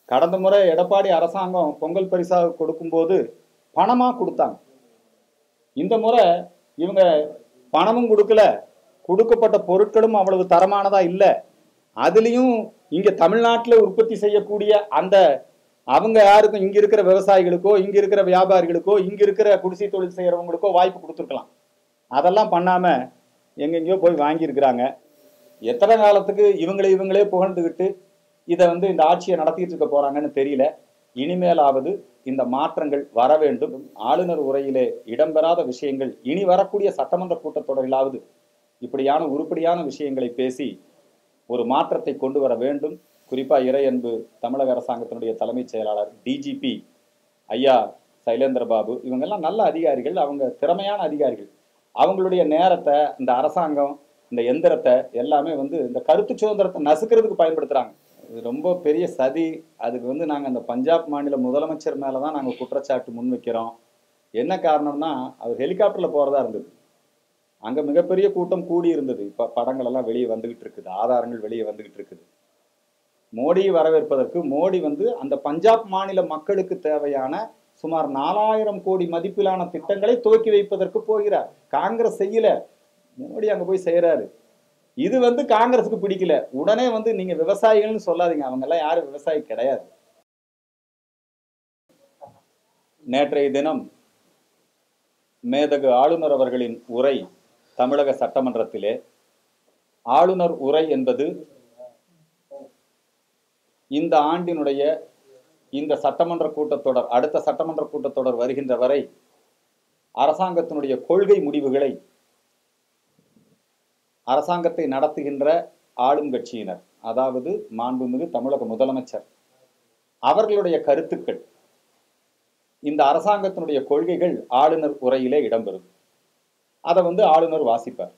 கடந்த முறை எடப்பாடி அரசாங்கம் பொங்கல் பரிசாக கொடுக்கும்போது பணமாக கொடுத்தாங்க இந்த முறை இவங்க பணமும் கொடுக்கல கொடுக்கப்பட்ட பொருட்களும் அவ்வளவு தரமானதா இல்லை அதுலேயும் இங்கே தமிழ்நாட்டில் உற்பத்தி செய்யக்கூடிய அந்த அவங்க யாருக்கும் இங்க இருக்கிற விவசாயிகளுக்கோ இங்க இருக்கிற வியாபாரிகளுக்கோ இங்க இருக்கிற குடிசை தொழில் செய்யறவங்களுக்கோ வாய்ப்பு கொடுத்துருக்கலாம் அதெல்லாம் பண்ணாம எங்கெங்கேயோ போய் வாங்கியிருக்கிறாங்க எத்தனை காலத்துக்கு இவங்களே இவங்களே புகழ்ந்துக்கிட்டு இதை வந்து இந்த ஆட்சியை நடத்திட்டு இருக்க போறாங்கன்னு தெரியல இனிமேலாவது இந்த மாற்றங்கள் வர வேண்டும் ஆளுநர் உரையிலே இடம்பெறாத விஷயங்கள் இனி வரக்கூடிய சட்டமன்ற கூட்டத்தொடரிலாவது இப்படியான உருப்படியான விஷயங்களை பேசி ஒரு மாற்றத்தை கொண்டு வர வேண்டும் குறிப்பா இறையன்பு தமிழக அரசாங்கத்தினுடைய தலைமைச் செயலாளர் டிஜிபி ஐயா சைலேந்திர பாபு இவங்கெல்லாம் நல்ல அதிகாரிகள் அவங்க திறமையான அதிகாரிகள் அவங்களுடைய நேரத்தை இந்த அரசாங்கம் இந்த எந்திரத்தை எல்லாமே வந்து இந்த கருத்து சுதந்திரத்தை நசுக்கிறதுக்கு பயன்படுத்துறாங்க இது ரொம்ப பெரிய சதி அதுக்கு வந்து நாங்கள் அந்த பஞ்சாப் மாநில முதலமைச்சர் மேலே தான் நாங்கள் குற்றச்சாட்டு முன்வைக்கிறோம் என்ன காரணம்னா அவர் ஹெலிகாப்டரில் போகிறதா இருந்தது அங்கே மிகப்பெரிய கூட்டம் கூடி இருந்தது இப்போ படங்கள் எல்லாம் வெளியே வந்துகிட்டு இருக்குது ஆதாரங்கள் வெளியே வந்துகிட்டு இருக்குது மோடியை வரவேற்பதற்கு மோடி வந்து அந்த பஞ்சாப் மாநில மக்களுக்கு தேவையான சுமார் நாலாயிரம் கோடி மதிப்பிலான திட்டங்களை துவக்கி வைப்பதற்கு போகிறார் காங்கிரஸ் செய்யல மோடி அங்க போய் செய்யறாரு இது வந்து காங்கிரஸுக்கு பிடிக்கல உடனே வந்து நீங்க விவசாயிகள்னு சொல்லாதீங்க அவங்க எல்லாம் யாரும் விவசாயி கிடையாது நேற்றைய தினம் மேதகு ஆளுநர் அவர்களின் உரை தமிழக சட்டமன்றத்திலே ஆளுநர் உரை என்பது இந்த ஆண்டினுடைய இந்த சட்டமன்ற கூட்டத்தொடர் அடுத்த சட்டமன்ற கூட்டத்தொடர் வருகின்ற வரை அரசாங்கத்தினுடைய கொள்கை முடிவுகளை அரசாங்கத்தை நடத்துகின்ற ஆளும் கட்சியினர் அதாவது மாண்புமிகு தமிழக முதலமைச்சர் அவர்களுடைய கருத்துக்கள் இந்த அரசாங்கத்தினுடைய கொள்கைகள் ஆளுநர் உரையிலே இடம்பெறும் அதை வந்து ஆளுநர் வாசிப்பார்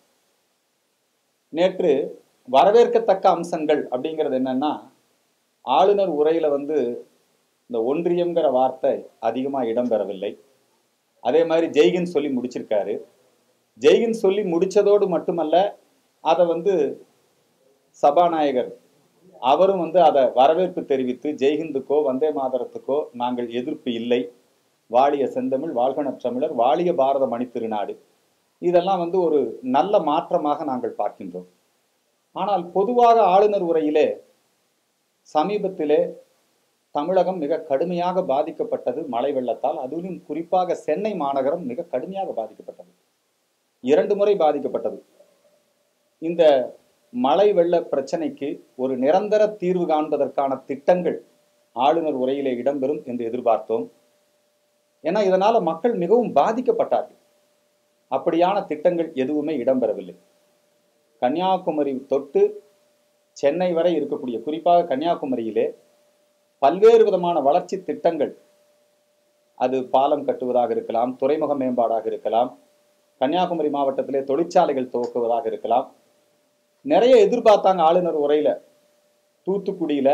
நேற்று வரவேற்கத்தக்க அம்சங்கள் அப்படிங்கிறது என்னன்னா ஆளுநர் உரையில வந்து இந்த ஒன்றியம்ங்கிற வார்த்தை அதிகமாக இடம்பெறவில்லை அதே மாதிரி ஜெய்கின் சொல்லி முடிச்சிருக்காரு ஜெய்கின் சொல்லி முடிச்சதோடு மட்டுமல்ல அதை வந்து சபாநாயகர் அவரும் வந்து அதை வரவேற்பு தெரிவித்து ஜெய்ஹிந்துக்கோ வந்தே மாதரத்துக்கோ நாங்கள் எதிர்ப்பு இல்லை வாழிய செந்தமிழ் வாழ்கன தமிழர் வாழிய பாரத மணித்திருநாடு இதெல்லாம் வந்து ஒரு நல்ல மாற்றமாக நாங்கள் பார்க்கின்றோம் ஆனால் பொதுவாக ஆளுநர் உரையிலே சமீபத்திலே தமிழகம் மிக கடுமையாக பாதிக்கப்பட்டது மழை வெள்ளத்தால் அதிலும் குறிப்பாக சென்னை மாநகரம் மிக கடுமையாக பாதிக்கப்பட்டது இரண்டு முறை பாதிக்கப்பட்டது இந்த மழை வெள்ள பிரச்சனைக்கு ஒரு நிரந்தர தீர்வு காண்பதற்கான திட்டங்கள் ஆளுநர் உரையிலே இடம்பெறும் என்று எதிர்பார்த்தோம் ஏன்னா இதனால மக்கள் மிகவும் பாதிக்கப்பட்டார்கள் அப்படியான திட்டங்கள் எதுவுமே இடம்பெறவில்லை கன்னியாகுமரி தொட்டு சென்னை வரை இருக்கக்கூடிய குறிப்பாக கன்னியாகுமரியிலே பல்வேறு விதமான வளர்ச்சி திட்டங்கள் அது பாலம் கட்டுவதாக இருக்கலாம் துறைமுக மேம்பாடாக இருக்கலாம் கன்னியாகுமரி மாவட்டத்திலே தொழிற்சாலைகள் துவக்குவதாக இருக்கலாம் நிறைய எதிர்பார்த்தாங்க ஆளுநர் உரையில தூத்துக்குடியில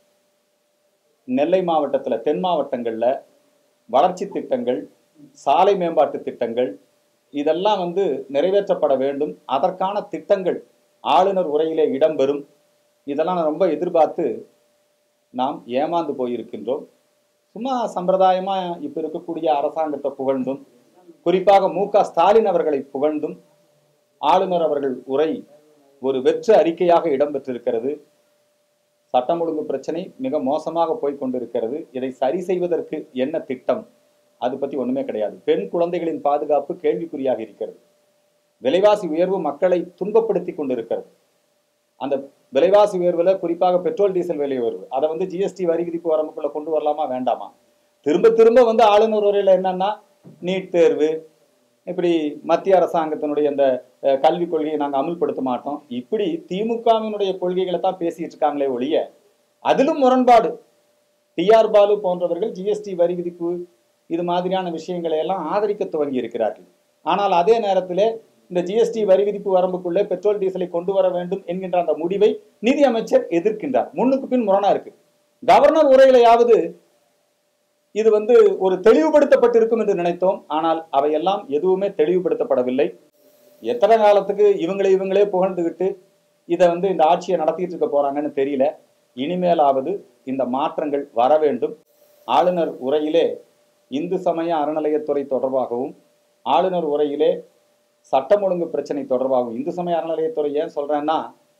நெல்லை மாவட்டத்துல தென் மாவட்டங்கள்ல வளர்ச்சி திட்டங்கள் சாலை மேம்பாட்டு திட்டங்கள் இதெல்லாம் வந்து நிறைவேற்றப்பட வேண்டும் அதற்கான திட்டங்கள் ஆளுநர் உரையிலே இடம்பெறும் இதெல்லாம் நான் ரொம்ப எதிர்பார்த்து நாம் ஏமாந்து போயிருக்கின்றோம் சும்மா சம்பிரதாயமா இப்ப இருக்கக்கூடிய அரசாங்கத்தை புகழ்ந்தும் குறிப்பாக மு க ஸ்டாலின் அவர்களை புகழ்ந்தும் ஆளுநர் அவர்கள் உரை ஒரு வெற்று அறிக்கையாக இடம்பெற்றிருக்கிறது சட்டம் ஒழுங்கு பிரச்சனை மிக மோசமாக போய் கொண்டிருக்கிறது இதை சரி செய்வதற்கு என்ன திட்டம் அது பத்தி ஒண்ணுமே கிடையாது பெண் குழந்தைகளின் பாதுகாப்பு கேள்விக்குறியாக இருக்கிறது விலைவாசி உயர்வு மக்களை துன்பப்படுத்தி கொண்டிருக்கிறது அந்த விலைவாசி உயர்வுல குறிப்பாக பெட்ரோல் டீசல் விலை உயர்வு அதை வந்து ஜிஎஸ்டி வரி விதிப்பு வரம்புக்குள்ள கொண்டு வரலாமா வேண்டாமா திரும்ப திரும்ப வந்து ஆளுநர் உரையில என்னன்னா நீட் தேர்வு இப்படி மத்திய அரசாங்கத்தினுடைய அந்த அஹ், கல்விக் கொள்கையை நாங்கள் அமுல்படுத்த மாட்டோம் இப்படி திமுகவினுடைய கொள்கைகளை தான் பேசிட்டு இருக்காங்களே ஒழிய அதிலும் முரண்பாடு டிஆர் பாலு போன்றவர்கள் ஜிஎஸ்டி வரி விதிப்பு இது மாதிரியான விஷயங்களை எல்லாம் ஆதரிக்க துவங்கி இருக்கிறார்கள் ஆனால் அதே நேரத்திலே இந்த ஜிஎஸ்டி வரி விதிப்பு வரம்புக்குள்ளே பெட்ரோல் டீசலை கொண்டு வர வேண்டும் என்கின்ற அந்த முடிவை நிதி அமைச்சர் எதிர்க்கின்றார் முன்னுக்கு பின் முரணா இருக்கு கவர்னர் உரையிலையாவது இது வந்து ஒரு தெளிவுபடுத்தப்பட்டிருக்கும் என்று நினைத்தோம் ஆனால் அவையெல்லாம் எதுவுமே தெளிவுபடுத்தப்படவில்லை எத்தனை காலத்துக்கு இவங்களே இவங்களே புகழ்ந்துகிட்டு இதை வந்து இந்த ஆட்சியை நடத்திட்டு இருக்க போறாங்கன்னு தெரியல இனிமேலாவது இந்த மாற்றங்கள் வர வேண்டும் ஆளுநர் உரையிலே இந்து சமய அறநிலையத்துறை தொடர்பாகவும் ஆளுநர் உரையிலே சட்டம் ஒழுங்கு பிரச்சனை தொடர்பாகவும் இந்து சமய அறநிலையத்துறை ஏன் சொல்றேன்னா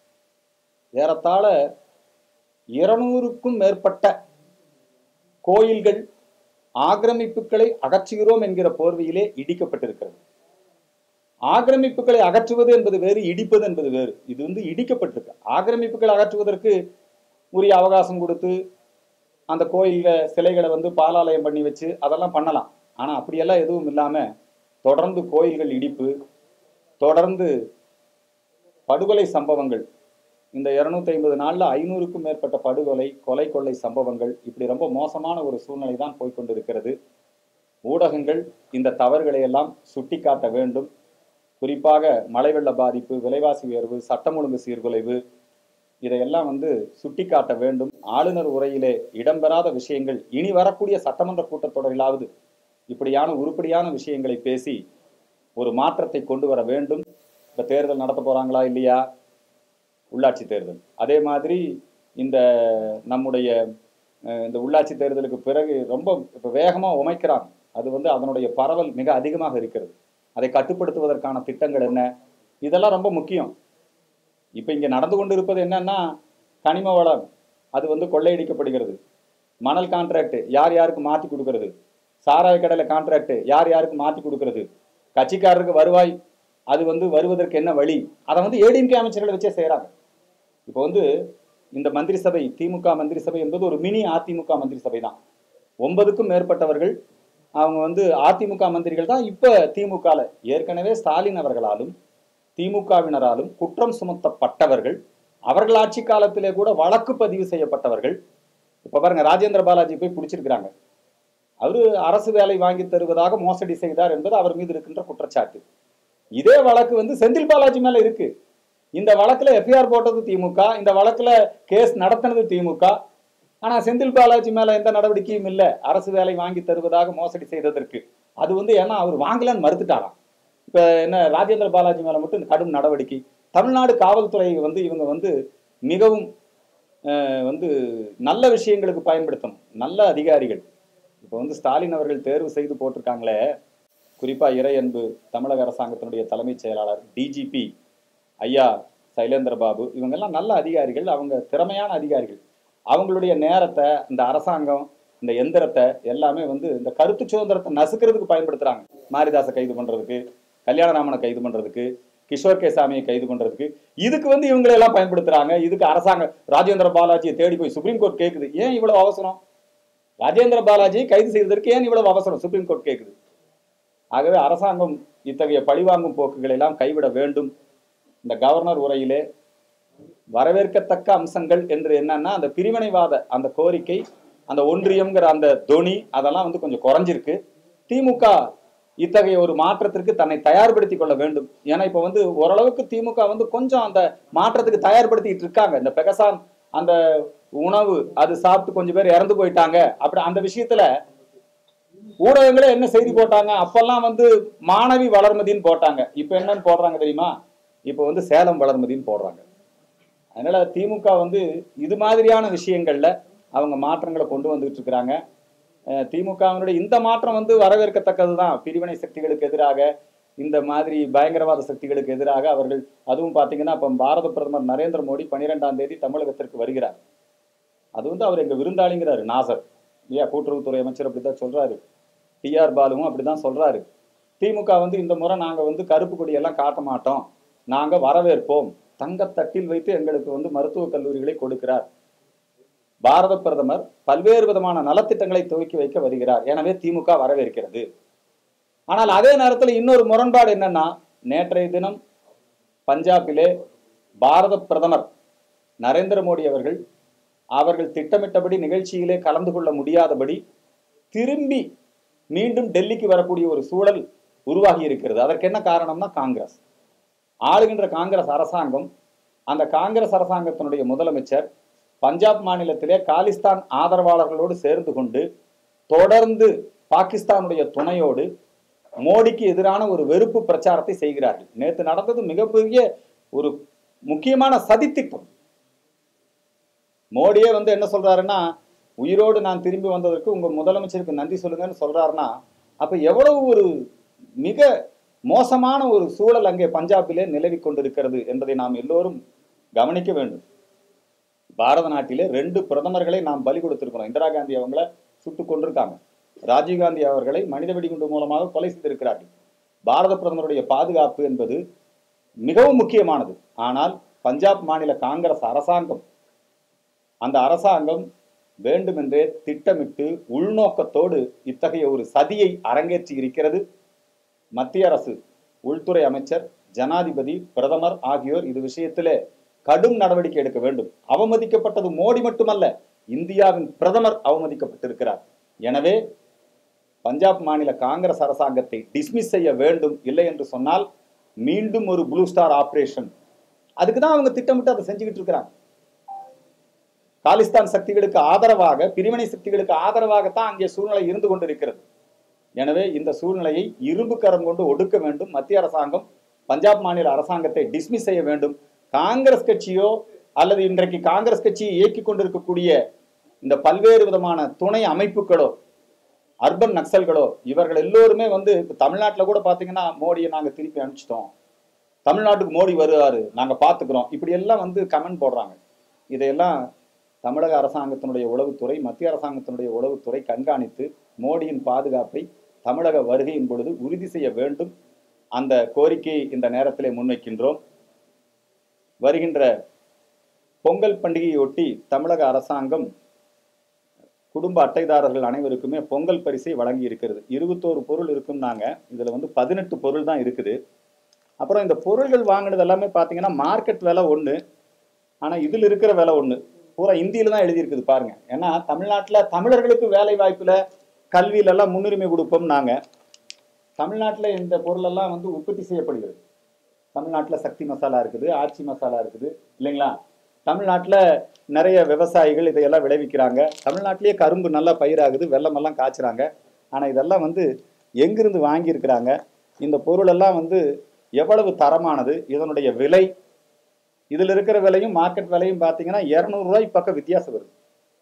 ஏறத்தாழ இருநூறுக்கும் மேற்பட்ட கோயில்கள் ஆக்கிரமிப்புகளை அகற்றுகிறோம் என்கிற போர்வையிலே இடிக்கப்பட்டிருக்கிறது ஆக்கிரமிப்புகளை அகற்றுவது என்பது வேறு இடிப்பது என்பது வேறு இது வந்து இடிக்கப்பட்டிருக்கு ஆக்கிரமிப்புகளை அகற்றுவதற்கு உரிய அவகாசம் கொடுத்து அந்த கோயில்ல சிலைகளை வந்து பாலாலயம் பண்ணி வச்சு அதெல்லாம் பண்ணலாம் ஆனா அப்படியெல்லாம் எதுவும் இல்லாம தொடர்ந்து கோயில்கள் இடிப்பு தொடர்ந்து படுகொலை சம்பவங்கள் இந்த இருநூத்தி ஐம்பது நாள்ல ஐநூறுக்கும் மேற்பட்ட படுகொலை கொலை கொள்ளை சம்பவங்கள் இப்படி ரொம்ப மோசமான ஒரு சூழ்நிலை தான் போய்க்கொண்டிருக்கிறது ஊடகங்கள் இந்த தவறுகளை எல்லாம் சுட்டிக்காட்ட வேண்டும் குறிப்பாக மழை வெள்ள பாதிப்பு விலைவாசி உயர்வு சட்டம் ஒழுங்கு சீர்குலைவு இதையெல்லாம் வந்து சுட்டிக்காட்ட வேண்டும் ஆளுநர் உரையிலே இடம்பெறாத விஷயங்கள் இனி வரக்கூடிய சட்டமன்ற கூட்டத்தொடரிலாவது இப்படியான உருப்படியான விஷயங்களை பேசி ஒரு மாற்றத்தை கொண்டு வர வேண்டும் இப்ப தேர்தல் நடத்த போறாங்களா இல்லையா உள்ளாட்சி தேர்தல் அதே மாதிரி இந்த நம்முடைய அஹ், இந்த உள்ளாட்சி தேர்தலுக்கு பிறகு ரொம்ப இப்ப வேகமா உமைக்கிறாங்க அது வந்து அதனுடைய பரவல் மிக அதிகமாக இருக்கிறது அதை கட்டுப்படுத்துவதற்கான திட்டங்கள் என்ன இதெல்லாம் ரொம்ப முக்கியம் இப்போ இங்கே நடந்து கொண்டு இருப்பது என்னன்னா கனிம வளம் அது வந்து கொள்ளையடிக்கப்படுகிறது மணல் கான்ட்ராக்ட் யார் யாருக்கு மாற்றி கொடுக்கறது சாராய கடையில் கான்ட்ராக்ட் யார் யாருக்கு மாற்றி கொடுக்கறது கட்சிக்காரருக்கு வருவாய் அது வந்து வருவதற்கு என்ன வழி அதை வந்து ஏடிஎம்கே அமைச்சர்களை வச்சே செய்கிறாங்க இப்போ வந்து இந்த மந்திரி சபை திமுக மந்திரி சபை என்பது ஒரு மினி அதிமுக மந்திரி சபை தான் ஒன்பதுக்கும் மேற்பட்டவர்கள் அவங்க வந்து அதிமுக மந்திரிகள் தான் இப்போ திமுகல ஏற்கனவே ஸ்டாலின் அவர்களாலும் திமுகவினராலும் குற்றம் சுமத்தப்பட்டவர்கள் அவர்கள் ஆட்சி காலத்திலே கூட வழக்கு பதிவு செய்யப்பட்டவர்கள் இப்ப பாருங்க ராஜேந்திர பாலாஜி போய் பிடிச்சிருக்கிறாங்க அவரு அரசு வேலை வாங்கி தருவதாக மோசடி செய்தார் என்பது அவர் மீது இருக்கின்ற குற்றச்சாட்டு இதே வழக்கு வந்து செந்தில் பாலாஜி மேல இருக்கு இந்த வழக்குல எஃப்ஐஆர் போட்டது திமுக இந்த வழக்குல கேஸ் நடத்தினது திமுக ஆனா செந்தில் பாலாஜி மேல எந்த நடவடிக்கையும் இல்லை அரசு வேலை வாங்கி தருவதாக மோசடி செய்ததற்கு அது வந்து ஏன்னா அவர் வாங்கலன்னு மறுத்துட்டாராம் இப்ப என்ன ராஜேந்திர பாலாஜி மேல மட்டும் கடும் நடவடிக்கை தமிழ்நாடு காவல்துறை வந்து இவங்க வந்து மிகவும் அஹ், வந்து நல்ல விஷயங்களுக்கு பயன்படுத்தணும் நல்ல அதிகாரிகள் இப்போ வந்து ஸ்டாலின் அவர்கள் தேர்வு செய்து போட்டிருக்காங்களே குறிப்பா இறை அன்பு தமிழக அரசாங்கத்தினுடைய தலைமைச் செயலாளர் டிஜிபி ஐயா சைலேந்திர பாபு இவங்கெல்லாம் நல்ல அதிகாரிகள் அவங்க திறமையான அதிகாரிகள் அவங்களுடைய நேரத்தை இந்த அரசாங்கம் இந்த எந்திரத்தை எல்லாமே வந்து இந்த கருத்து சுதந்திரத்தை நசுக்கிறதுக்கு பயன்படுத்துறாங்க மாரிதாசை கைது பண்றதுக்கு கல்யாணராமனை கைது பண்றதுக்கு கிஷோர் கே சாமியை கைது பண்றதுக்கு இதுக்கு வந்து இவங்களை எல்லாம் பயன்படுத்துறாங்க இதுக்கு அரசாங்கம் ராஜேந்திர பாலாஜியை தேடி போய் சுப்ரீம் கோர்ட் கேக்குது ஏன் இவ்வளவு அவசரம் ராஜேந்திர பாலாஜியை கைது செய்வதற்கு ஏன் இவ்வளவு அவசரம் சுப்ரீம் கோர்ட் கேக்குது ஆகவே அரசாங்கம் இத்தகைய பழிவாங்கும் போக்குகளை எல்லாம் கைவிட வேண்டும் இந்த கவர்னர் உரையிலே வரவேற்கத்தக்க அம்சங்கள் என்று என்னன்னா அந்த பிரிவினைவாத அந்த கோரிக்கை அந்த ஒன்றியம்ங்கிற அந்த தொனி அதெல்லாம் வந்து கொஞ்சம் குறைஞ்சிருக்கு திமுக இத்தகைய ஒரு மாற்றத்திற்கு தன்னை தயார்படுத்திக் கொள்ள வேண்டும் ஏன்னா இப்ப வந்து ஓரளவுக்கு திமுக வந்து கொஞ்சம் அந்த மாற்றத்துக்கு தயார்படுத்திட்டு இருக்காங்க இந்த பெகசான் அந்த உணவு அது சாப்பிட்டு கொஞ்சம் பேர் இறந்து போயிட்டாங்க அப்படி அந்த விஷயத்துல ஊடகங்களே என்ன செய்தி போட்டாங்க அப்பெல்லாம் வந்து மாணவி வளர்மதின்னு போட்டாங்க இப்ப என்னன்னு போடுறாங்க தெரியுமா இப்ப வந்து சேலம் வளர்மதின்னு போடுறாங்க அதனால திமுக வந்து இது மாதிரியான விஷயங்கள்ல அவங்க மாற்றங்களை கொண்டு வந்துட்டு இருக்கிறாங்க அஹ் திமுகவினுடைய இந்த மாற்றம் வந்து வரவேற்கத்தக்கது தான் பிரிவினை சக்திகளுக்கு எதிராக இந்த மாதிரி பயங்கரவாத சக்திகளுக்கு எதிராக அவர்கள் அதுவும் பார்த்தீங்கன்னா இப்போ பாரத பிரதமர் நரேந்திர மோடி பன்னிரெண்டாம் தேதி தமிழகத்திற்கு வருகிறார் அது வந்து அவர் எங்க விருந்தாளிங்கிறாரு நாசர் இல்லையா கூட்டுறவுத்துறை அமைச்சர் அப்படிதான் சொல்றாரு டிஆர் பாலுவும் அப்படிதான் சொல்றாரு திமுக வந்து இந்த முறை நாங்க வந்து கருப்பு கொடியெல்லாம் காட்ட மாட்டோம் நாங்க வரவேற்போம் தங்கத்தட்டில் வைத்து எங்களுக்கு வந்து மருத்துவக் கல்லூரிகளை கொடுக்கிறார் பாரத பிரதமர் பல்வேறு விதமான நலத்திட்டங்களை துவக்கி வைக்க வருகிறார் எனவே திமுக வரவேற்கிறது ஆனால் அதே நேரத்தில் இன்னொரு முரண்பாடு என்னன்னா நேற்றைய தினம் பஞ்சாபிலே பாரத பிரதமர் நரேந்திர மோடி அவர்கள் அவர்கள் திட்டமிட்டபடி நிகழ்ச்சியிலே கலந்து கொள்ள முடியாதபடி திரும்பி மீண்டும் டெல்லிக்கு வரக்கூடிய ஒரு சூழல் உருவாகி இருக்கிறது அதற்கு என்ன காரணம்னா காங்கிரஸ் ஆளுகின்ற காங்கிரஸ் அரசாங்கம் அந்த காங்கிரஸ் அரசாங்கத்தினுடைய முதலமைச்சர் பஞ்சாப் மாநிலத்திலே காலிஸ்தான் ஆதரவாளர்களோடு சேர்ந்து கொண்டு தொடர்ந்து பாகிஸ்தானுடைய துணையோடு மோடிக்கு எதிரான ஒரு வெறுப்பு பிரச்சாரத்தை செய்கிறார்கள் நேற்று நடந்தது மிகப்பெரிய ஒரு முக்கியமான சதித்திட்டம் மோடியே வந்து என்ன சொல்றாருன்னா உயிரோடு நான் திரும்பி வந்ததற்கு உங்க முதலமைச்சருக்கு நன்றி சொல்லுங்கன்னு சொல்றாருன்னா அப்ப எவ்வளவு ஒரு மிக மோசமான ஒரு சூழல் அங்கே பஞ்சாபிலே நிலவி கொண்டிருக்கிறது என்பதை நாம் எல்லோரும் கவனிக்க வேண்டும் பாரத நாட்டிலே ரெண்டு பிரதமர்களை நாம் பலி கொடுத்திருக்கிறோம் இந்திரா காந்தி அவங்கள சுட்டு கொண்டிருக்காங்க ராஜீவ்காந்தி அவர்களை மனித வெடிகுண்டு மூலமாக கொலை செய்திருக்கிறார்கள் பாரத பிரதமருடைய பாதுகாப்பு என்பது மிகவும் முக்கியமானது ஆனால் பஞ்சாப் மாநில காங்கிரஸ் அரசாங்கம் அந்த அரசாங்கம் வேண்டுமென்றே திட்டமிட்டு உள்நோக்கத்தோடு இத்தகைய ஒரு சதியை அரங்கேற்றி இருக்கிறது மத்திய அரசு உள்துறை அமைச்சர் ஜனாதிபதி பிரதமர் ஆகியோர் இது விஷயத்திலே கடும் நடவடிக்கை எடுக்க வேண்டும் அவமதிக்கப்பட்டது மோடி மட்டுமல்ல இந்தியாவின் பிரதமர் அவமதிக்கப்பட்டிருக்கிறார் எனவே பஞ்சாப் மாநில காங்கிரஸ் அரசாங்கத்தை டிஸ்மிஸ் செய்ய வேண்டும் இல்லை என்று சொன்னால் மீண்டும் ஒரு ப்ளூ ஸ்டார் ஆபரேஷன் அதுக்கு தான் அவங்க திட்டமிட்டு அதை செஞ்சுக்கிட்டு இருக்கிறாங்க காலிஸ்தான் சக்திகளுக்கு ஆதரவாக பிரிவினை சக்திகளுக்கு ஆதரவாகத்தான் அங்கே சூழ்நிலை இருந்து கொண்டிருக்கிறது எனவே இந்த சூழ்நிலையை இரும்பு கரம் கொண்டு ஒடுக்க வேண்டும் மத்திய அரசாங்கம் பஞ்சாப் மாநில அரசாங்கத்தை டிஸ்மிஸ் செய்ய வேண்டும் காங்கிரஸ் கட்சியோ அல்லது இன்றைக்கு காங்கிரஸ் கட்சியை இயக்கி கொண்டிருக்கக்கூடிய இந்த பல்வேறு விதமான துணை அமைப்புகளோ அர்பன் நக்சல்களோ இவர்கள் எல்லோருமே வந்து இப்போ தமிழ்நாட்டில் கூட பார்த்தீங்கன்னா மோடியை நாங்கள் திருப்பி அனுப்பிச்சிட்டோம் தமிழ்நாட்டுக்கு மோடி வருவார் நாங்கள் பார்த்துக்கிறோம் இப்படி எல்லாம் வந்து கமெண்ட் போடுறாங்க இதையெல்லாம் தமிழக அரசாங்கத்தினுடைய உளவுத்துறை மத்திய அரசாங்கத்தினுடைய உளவுத்துறை கண்காணித்து மோடியின் பாதுகாப்பை தமிழக வருகையின் பொழுது உறுதி செய்ய வேண்டும் அந்த கோரிக்கையை இந்த நேரத்திலே முன்வைக்கின்றோம் வருகின்ற பொங்கல் பண்டிகையொட்டி தமிழக அரசாங்கம் குடும்ப அட்டைதாரர்கள் அனைவருக்குமே பொங்கல் பரிசை வழங்கி இருக்கிறது இருபத்தோரு பொருள் இருக்கும்னாங்க இதுல வந்து பதினெட்டு பொருள் தான் இருக்குது அப்புறம் இந்த பொருள்கள் வாங்கினது எல்லாமே பார்த்தீங்கன்னா மார்க்கெட் விலை ஒன்று ஆனால் இதில் இருக்கிற விலை ஒன்று பூரா இந்தியில தான் எழுதியிருக்குது பாருங்க ஏன்னா தமிழ்நாட்டில் தமிழர்களுக்கு வேலை வாய்ப்புல கல்வியில எல்லாம் முன்னுரிமை கொடுப்போம் நாங்க தமிழ்நாட்டில் இந்த பொருளெல்லாம் வந்து உற்பத்தி செய்யப்படுகிறது தமிழ்நாட்டில் சக்தி மசாலா இருக்குது ஆச்சி மசாலா இருக்குது இல்லைங்களா தமிழ்நாட்டில் நிறைய விவசாயிகள் இதையெல்லாம் விளைவிக்கிறாங்க தமிழ்நாட்டிலேயே கரும்பு நல்லா பயிராகுது வெள்ளமெல்லாம் காய்ச்சுறாங்க ஆனால் இதெல்லாம் வந்து எங்கிருந்து வாங்கியிருக்கிறாங்க இந்த பொருளெல்லாம் வந்து எவ்வளவு தரமானது இதனுடைய விலை இதில் இருக்கிற விலையும் மார்க்கெட் விலையும் பார்த்தீங்கன்னா இரநூறுவாய் பக்கம் வித்தியாசம் வருது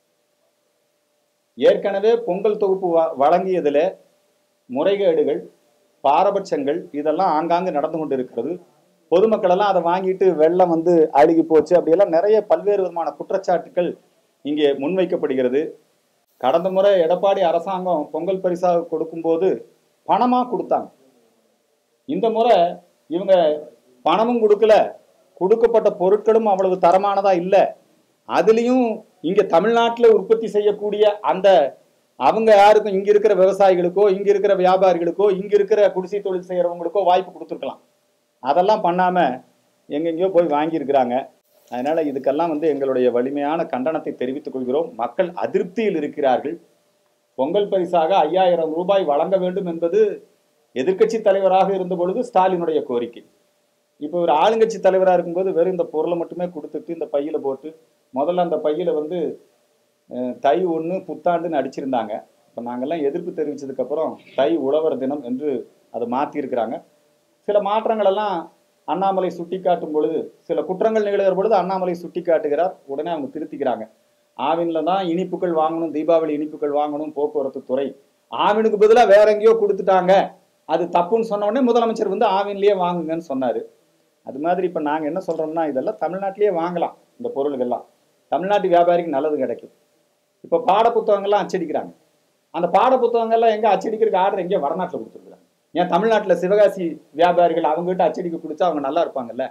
ஏற்கனவே பொங்கல் தொகுப்பு வ- வழங்கியதுல முறைகேடுகள் பாரபட்சங்கள் இதெல்லாம் ஆங்காங்கு நடந்து கொண்டு இருக்கிறது பொதுமக்கள் எல்லாம் அதை வாங்கிட்டு வெள்ளம் வந்து அழுகி போச்சு அப்படியெல்லாம் நிறைய பல்வேறு விதமான குற்றச்சாட்டுகள் இங்கே முன்வைக்கப்படுகிறது கடந்த முறை எடப்பாடி அரசாங்கம் பொங்கல் பரிசாக கொடுக்கும்போது பணமா கொடுத்தாங்க இந்த முறை இவங்க பணமும் கொடுக்கல கொடுக்கப்பட்ட பொருட்களும் அவ்வளவு தரமானதா இல்லை அதுலேயும் இங்க தமிழ்நாட்டில் உற்பத்தி செய்யக்கூடிய அந்த அவங்க யாருக்கும் இங்க இருக்கிற விவசாயிகளுக்கோ இங்க இருக்கிற வியாபாரிகளுக்கோ இங்க இருக்கிற குடிசை தொழில் செய்யறவங்களுக்கோ வாய்ப்பு கொடுத்துருக்கலாம் அதெல்லாம் பண்ணாம எங்கெங்கேயோ போய் வாங்கியிருக்கிறாங்க அதனால இதுக்கெல்லாம் வந்து எங்களுடைய வலிமையான கண்டனத்தை தெரிவித்துக் கொள்கிறோம் மக்கள் அதிருப்தியில் இருக்கிறார்கள் பொங்கல் பரிசாக ஐயாயிரம் ரூபாய் வழங்க வேண்டும் என்பது எதிர்க்கட்சி தலைவராக இருந்த பொழுது ஸ்டாலினுடைய கோரிக்கை இப்போ ஒரு ஆளுங்கட்சி தலைவராக இருக்கும்போது வெறும் இந்த பொருளை மட்டுமே கொடுத்துட்டு இந்த பையில போட்டு முதல்ல அந்த பையில வந்து அஹ், தை ஒன்று புத்தாண்டுன்னு அடிச்சிருந்தாங்க இப்போ நாங்கெல்லாம் எதிர்ப்பு தெரிவித்ததுக்கப்புறம் தை உழவர் தினம் என்று அதை மாற்றிருக்கிறாங்க சில மாற்றங்கள் எல்லாம் அண்ணாமலை சுட்டி காட்டும் பொழுது சில குற்றங்கள் நிகழ்கிற பொழுது அண்ணாமலை சுட்டி காட்டுகிறார் உடனே அவங்க திருத்திக்கிறாங்க ஆவின்ல தான் இனிப்புகள் வாங்கணும் தீபாவளி இனிப்புகள் வாங்கணும் போக்குவரத்து துறை ஆவினுக்கு பதிலாக வேற எங்கேயோ கொடுத்துட்டாங்க அது தப்புன்னு சொன்ன உடனே முதலமைச்சர் வந்து ஆவின்லயே வாங்குங்கன்னு சொன்னாரு அது மாதிரி இப்போ நாங்கள் என்ன சொல்றோம்னா இதெல்லாம் தமிழ்நாட்டிலேயே வாங்கலாம் இந்த பொருள்கள்லாம் தமிழ்நாட்டு வியாபாரிக்கு நல்லது கிடைக்கும் இப்போ பாட புத்தகங்கள்லாம் அச்சடிக்கிறாங்க அந்த பாட புத்தகங்கள்லாம் எங்க அச்சடிக்கிறதுக்கு ஆர்டர் எங்கேயோ வடநாட்டில் கொடுத்துருக்குறாங்க ஏன் தமிழ்நாட்டில் சிவகாசி வியாபாரிகள் அவங்ககிட்ட அச்சடிக்க கொடுத்தா அவங்க நல்லா இருப்பாங்கல்ல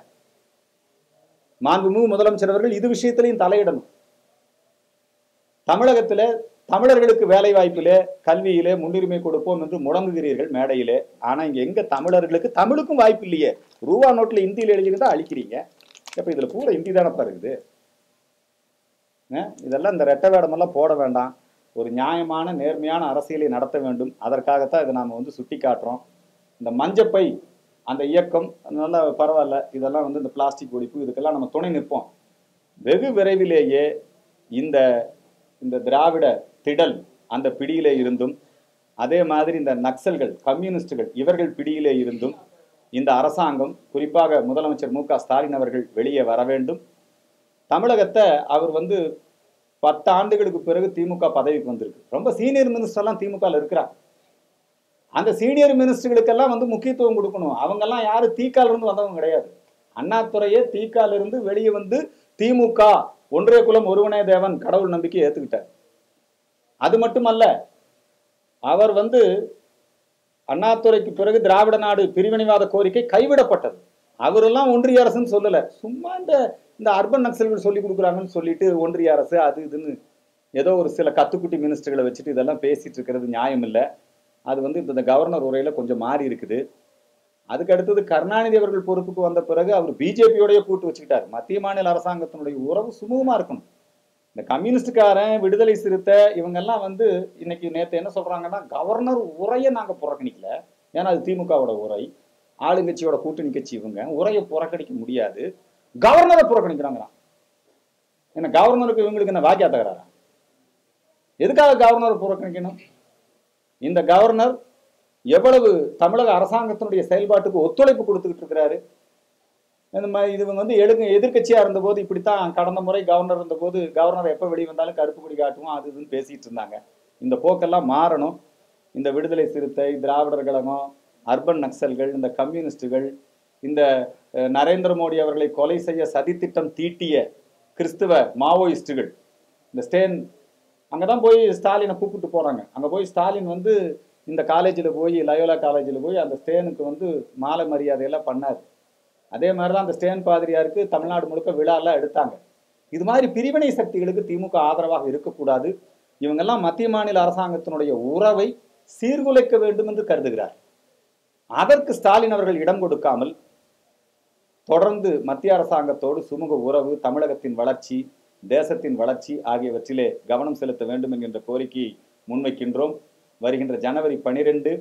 மாண்புமிகு முதலமைச்சர் அவர்கள் இது விஷயத்திலையும் தலையிடணும் தமிழகத்துல தமிழர்களுக்கு வேலை வாய்ப்பிலே கல்வியிலே முன்னுரிமை கொடுப்போம் என்று முழங்குகிறீர்கள் மேடையிலே ஆனா இங்க எங்க தமிழர்களுக்கு தமிழுக்கும் வாய்ப்பு இல்லையே ரூபா நோட்ல இந்தியில எழுதியிருந்தா அழிக்கிறீங்க இப்ப இதுல பூரா இந்தி தானப்பா இருக்குது ஆ? இதெல்லாம் இந்த ரெட்டை வேடமெல்லாம் போட வேண்டாம் ஒரு நியாயமான நேர்மையான அரசியலை நடத்த வேண்டும் அதற்காகத்தான் இதை நாம வந்து சுட்டி காட்டுறோம் இந்த மஞ்சப்பை அந்த இயக்கம் நல்லா பரவாயில்ல இதெல்லாம் வந்து இந்த பிளாஸ்டிக் ஒழிப்பு இதுக்கெல்லாம் நம்ம துணை நிற்போம் வெகு விரைவிலேயே இந்த இந்த திராவிட திடல் அந்த பிடியிலே இருந்தும் அதே மாதிரி இந்த நக்சல்கள் கம்யூனிஸ்டுகள் இவர்கள் பிடியிலே இருந்தும் இந்த அரசாங்கம் குறிப்பாக முதலமைச்சர் மு க ஸ்டாலின் அவர்கள் வெளியே வர வேண்டும் தமிழகத்தை அவர் வந்து பத்து ஆண்டுகளுக்கு பிறகு திமுக பதவிக்கு வந்திருக்கு ரொம்ப சீனியர் மினிஸ்டர்லாம் திமுகல இருக்கிறாங்க அந்த சீனியர் மினிஸ்டர்களுக்கெல்லாம் வந்து முக்கியத்துவம் கொடுக்கணும் அவங்கெல்லாம் யாரு தீக்கால இருந்து வந்தவங்க கிடையாது அண்ணாதுறையே தீக்கால இருந்து வெளியே வந்து திமுக ஒன்றிய குலம் ஒருவனே தேவன் கடவுள் நம்பிக்கை ஏத்துக்கிட்டார் அது மட்டுமல்ல அவர் வந்து அண்ணாதுரைக்கு பிறகு திராவிட நாடு பிரிவினைவாத கோரிக்கை கைவிடப்பட்டது அவரெல்லாம் ஒன்றிய அரசுன்னு சொல்லல சும்மா இந்த இந்த அர்பன் நக்சல்கள் சொல்லி கொடுக்குறாங்கன்னு சொல்லிட்டு ஒன்றிய அரசு அது இதுன்னு ஏதோ ஒரு சில கத்துக்குட்டி மினிஸ்டர்களை வச்சுட்டு இதெல்லாம் பேசிட்டு இருக்கிறது நியாயம் இல்லை அது வந்து இப்ப இந்த கவர்னர் உரையில கொஞ்சம் மாறி இருக்குது அதுக்கு அடுத்தது கருணாநிதி அவர்கள் பொறுப்புக்கு வந்த பிறகு அவர் பிஜேபியோடய கூட்டு வச்சுக்கிட்டார் மத்திய மாநில அரசாங்கத்தினுடைய உறவு சுமூகமா இருக்கணும் இந்த கம்யூனிஸ்டுக்காரன் விடுதலை சிறுத்தை இவங்கெல்லாம் வந்து இன்னைக்கு நேத்து என்ன சொல்றாங்கன்னா கவர்னர் உரையை நாங்க புறக்கணிக்கல ஏன்னா அது திமுகவோட உரை ஆளுங்கட்சியோட கூட்டணி கட்சி இவங்க உரையை புறக்கணிக்க முடியாது கவர்னரை புறக்கணிக்கிறாங்களாம் என்ன கவர்னருக்கு இவங்களுக்கு என்ன வாக்கியா தகராறா எதுக்காக கவர்னரை புறக்கணிக்கணும் இந்த கவர்னர் எவ்வளவு தமிழக அரசாங்கத்தினுடைய செயல்பாட்டுக்கு ஒத்துழைப்பு கொடுத்துக்கிட்டு இருக்கிறாரு இந்த மாதிரி இது வந்து எழுங்க எதிர்க்கட்சியா இருந்தபோது இப்படித்தான் கடந்த முறை கவர்னர் இருந்தபோது கவர்னர் எப்போ வெளியே வந்தாலும் கருப்பு கொடி காட்டுவோம் அது இதுன்னு பேசிட்டு இருந்தாங்க இந்த போக்கெல்லாம் மாறணும் இந்த விடுதலை சிறுத்தை திராவிடர் கழகம் அர்பன் நக்சல்கள் இந்த கம்யூனிஸ்டுகள் இந்த அஹ், நரேந்திர மோடி அவர்களை கொலை செய்ய சதித்திட்டம் தீட்டிய கிறிஸ்துவ மாவோயிஸ்டுகள் இந்த ஸ்டேன் அங்கே தான் போய் ஸ்டாலினை கூப்பிட்டு போகிறாங்க அங்கே போய் ஸ்டாலின் வந்து இந்த காலேஜில் போய் லயோலா காலேஜில் போய் அந்த ஸ்டேனுக்கு வந்து மாலை மரியாதையெல்லாம் பண்ணார் அதே மாதிரி தான் அந்த ஸ்டேன் பாதிரியாருக்கு தமிழ்நாடு முழுக்க விழாலாம் எடுத்தாங்க இது மாதிரி பிரிவினை சக்திகளுக்கு திமுக ஆதரவாக இருக்கக்கூடாது இவங்கெல்லாம் மத்திய மாநில அரசாங்கத்தினுடைய உறவை சீர்குலைக்க வேண்டும் என்று கருதுகிறார் அதற்கு ஸ்டாலின் அவர்கள் இடம் கொடுக்காமல் தொடர்ந்து மத்திய அரசாங்கத்தோடு சுமூக உறவு தமிழகத்தின் வளர்ச்சி தேசத்தின் வளர்ச்சி ஆகியவற்றிலே கவனம் செலுத்த வேண்டும் என்கின்ற கோரிக்கையை முன்வைக்கின்றோம் வருகின்ற ஜனவரி பனிரெண்டு